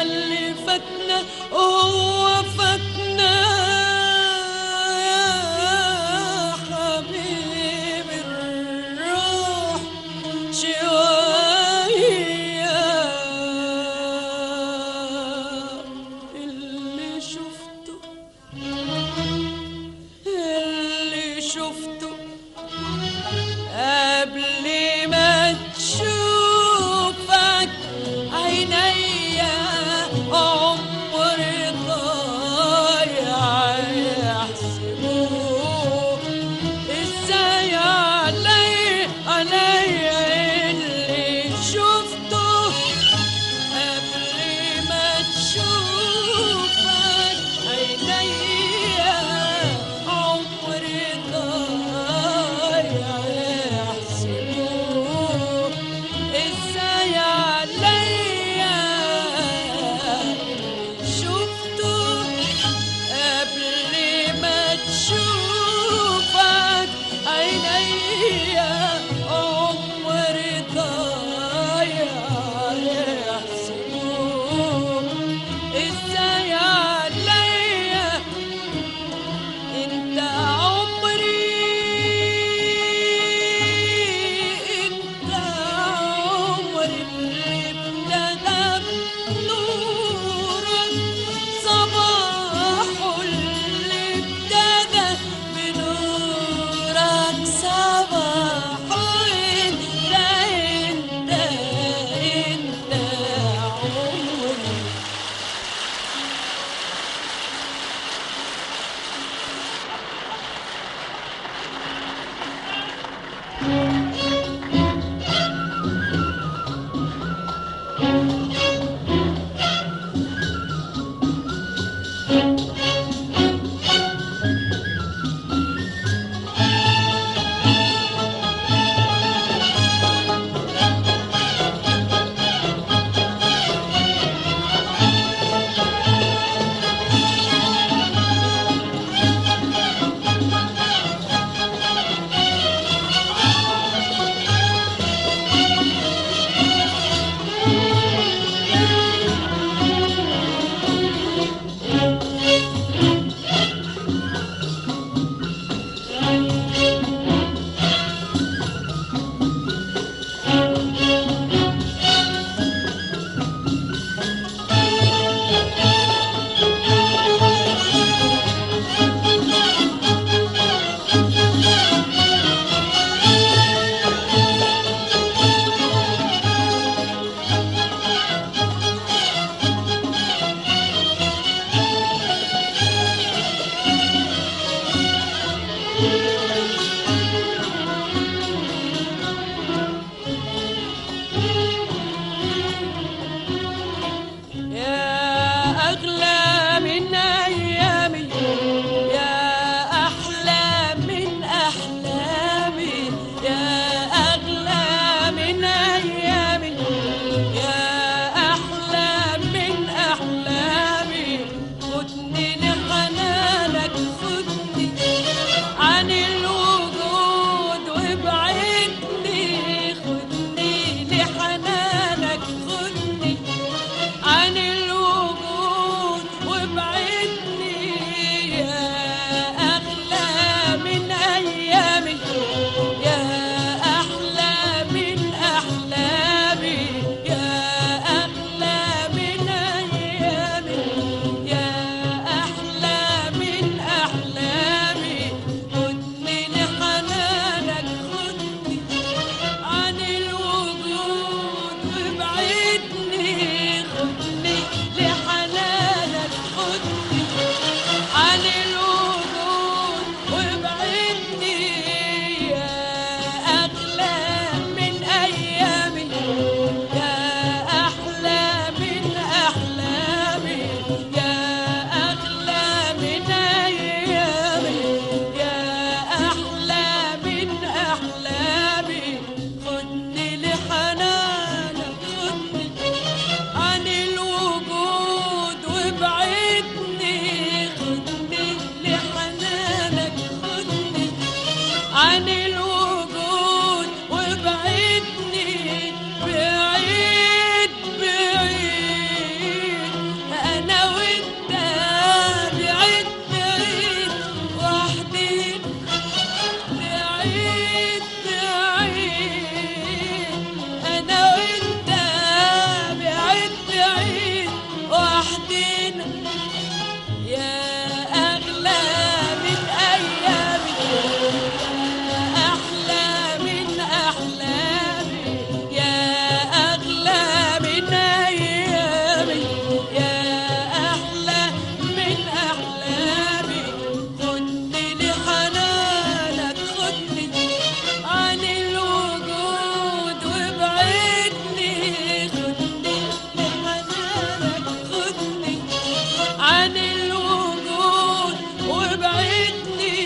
وحدينا يا أغلى من أيامي يا أحلى من أحلامي يا أغلى من أيامي يا أحلى من أحلامي خدني لحنانك خدني عن الوجود وابعدني خدني لحنانك خدني عن الوجود وابعدني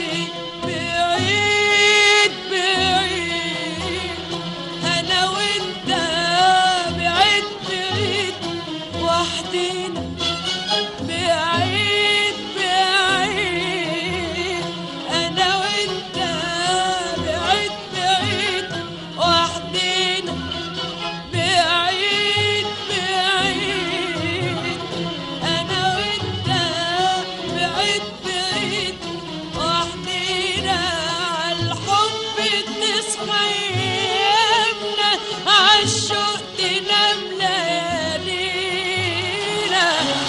بعيد بعيد انا وانت بعيد بعيد وحدينا بعيد بعيد انا وانت بعيد بعيد وحدينا بعيد بعيد انا وانت بعيد بعيد وحدينا عالحب تصحينا عالشوق تنام ليالينا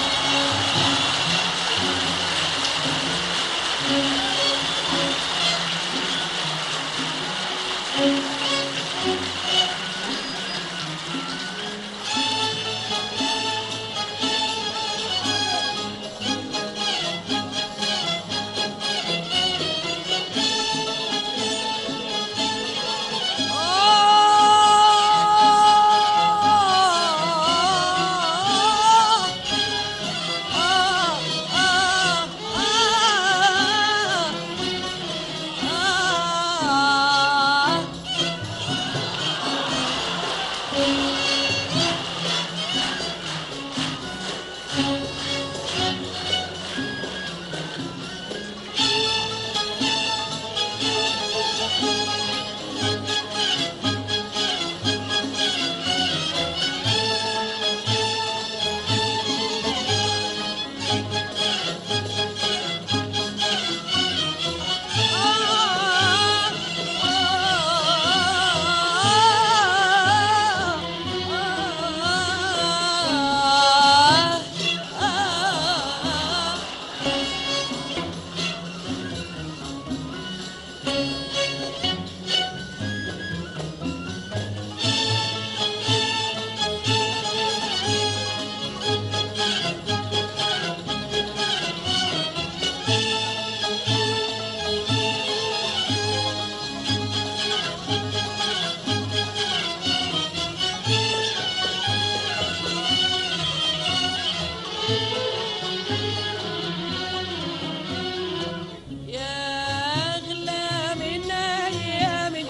يا أغلى من أيامي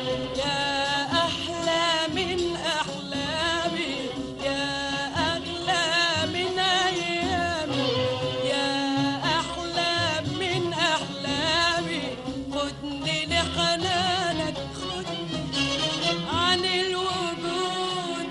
يا أحلى من أحلامي يا أغلى من أيامي يا أحلى من أحلامي خدني لحنانك خدني عن الوجود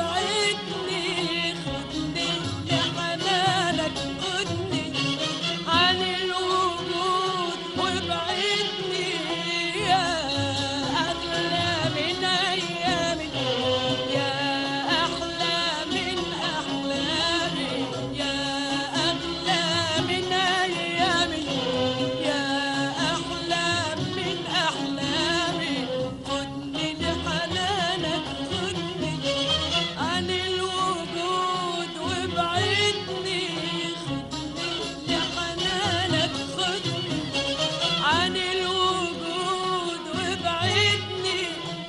وابعدني خدني لحنانك خدني عن الوجود وابعدني يا أغلى من أيامي يا أحلى من أحلامي يا أغلى من أيامي يا أحلى من أحلامي خدني لحنانك خدني عن الوجود وابعدني خدني لحنانك خدني عن الوجود وابعدني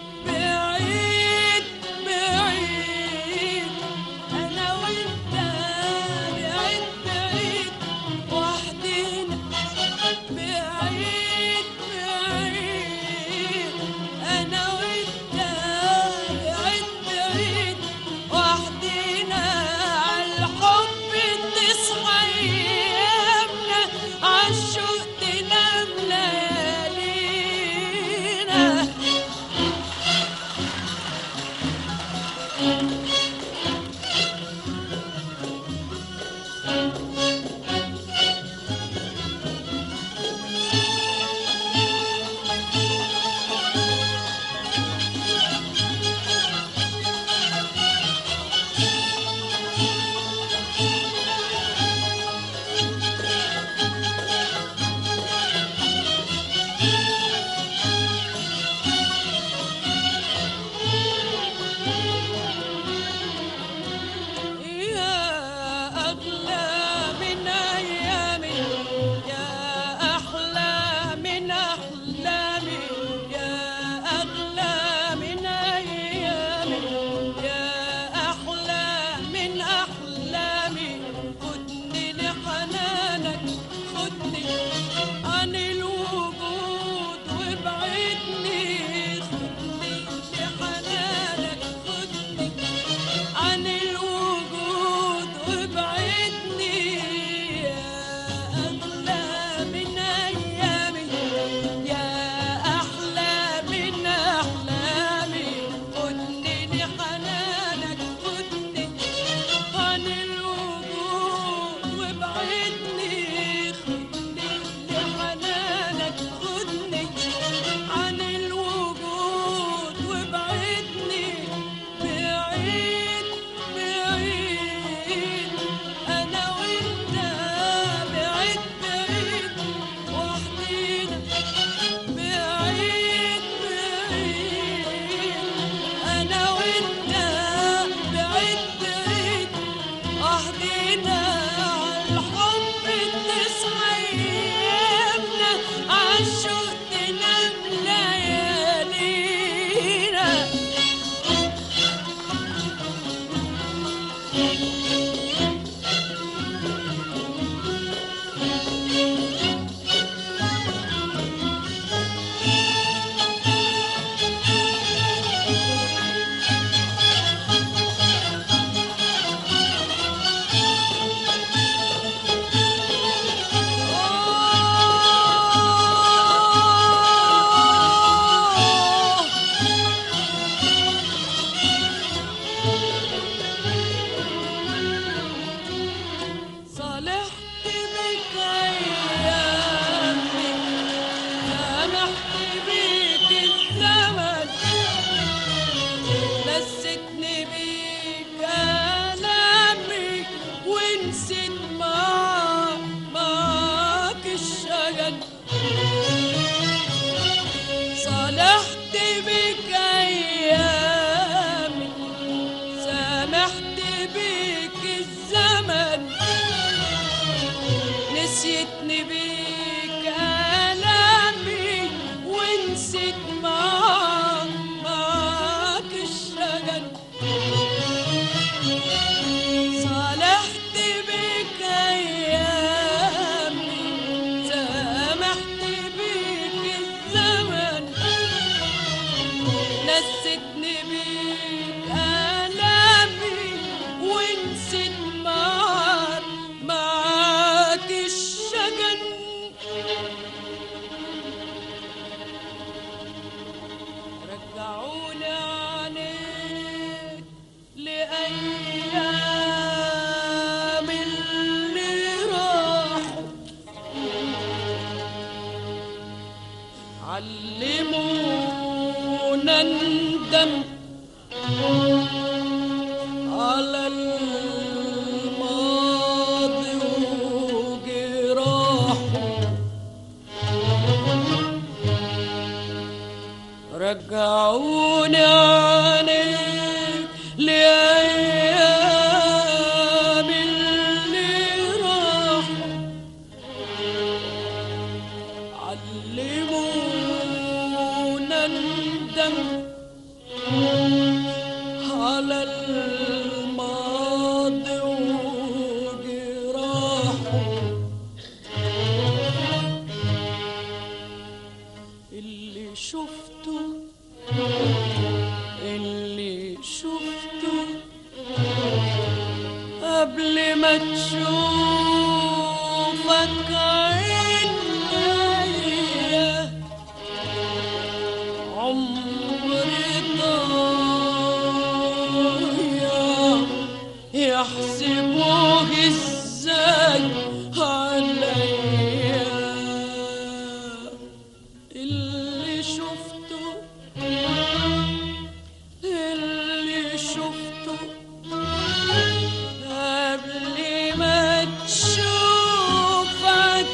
بعيد بعيد انا وانت بعيد بعيد وحدينا بعيد بعيد انا وانت بعيد بعيد وحدينا عالحب تصحينا عالشوق تنام ليالينا ليالينا عالحب تسعفنا عالشوق تنام ليالينا صالحت بك أيامي سامحت بيك الزمن نستني بيك آلامي ونسيت معاك معاك الشجن صالحت بك أيامي سامحت بيك الزمن نسيتني بيك آلامي ونسيت معاك معاك الشجن صالحت بك أيامي سامحت بك الزمن نستني بيك آلامي ونسيت معاك معاك الشجن رجعوني عنيك لأيام اللي راحوا علمونا ندم على الماضي وجراحه رجعوني عنيك لأيام اللي راحوا علمونا ندم على الماضي وجراحه اللي شفته اللي شفته قبل ما تشوفك عينيا عمري ضايع يحسبوه ازاي عليا اللي شفته اللي شفته قبل ما تشوفك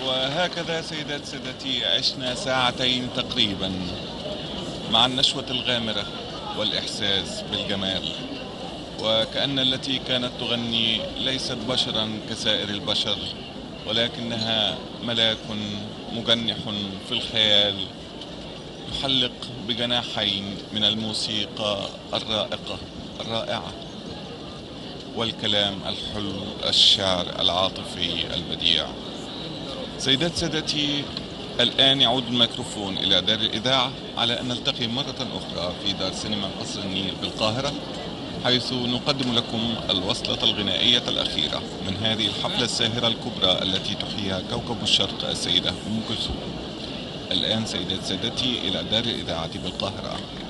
وهكذا سيدات سادتي عشنا ساعتين تقريبا مع النشوة الغامرة والإحساس بالجمال وكأن التي كانت تغني ليست بشرا كسائر البشر ولكنها ملاك مجنح في الخيال يحلق بجناحين من الموسيقى الرائقة الرائعة والكلام الحلو الشعر العاطفي البديع سيدات سادتي الآن يعود الميكروفون إلى دار الإذاعة على أن نلتقي مرة أخرى في دار سينما قصر النيل بالقاهرة حيث نقدم لكم الوصلة الغنائية الأخيرة من هذه الحفلة الساهرة الكبرى التي تحييها كوكب الشرق السيدة أم كلثوم الآن سيدات سادتي إلى دار الإذاعة بالقاهرة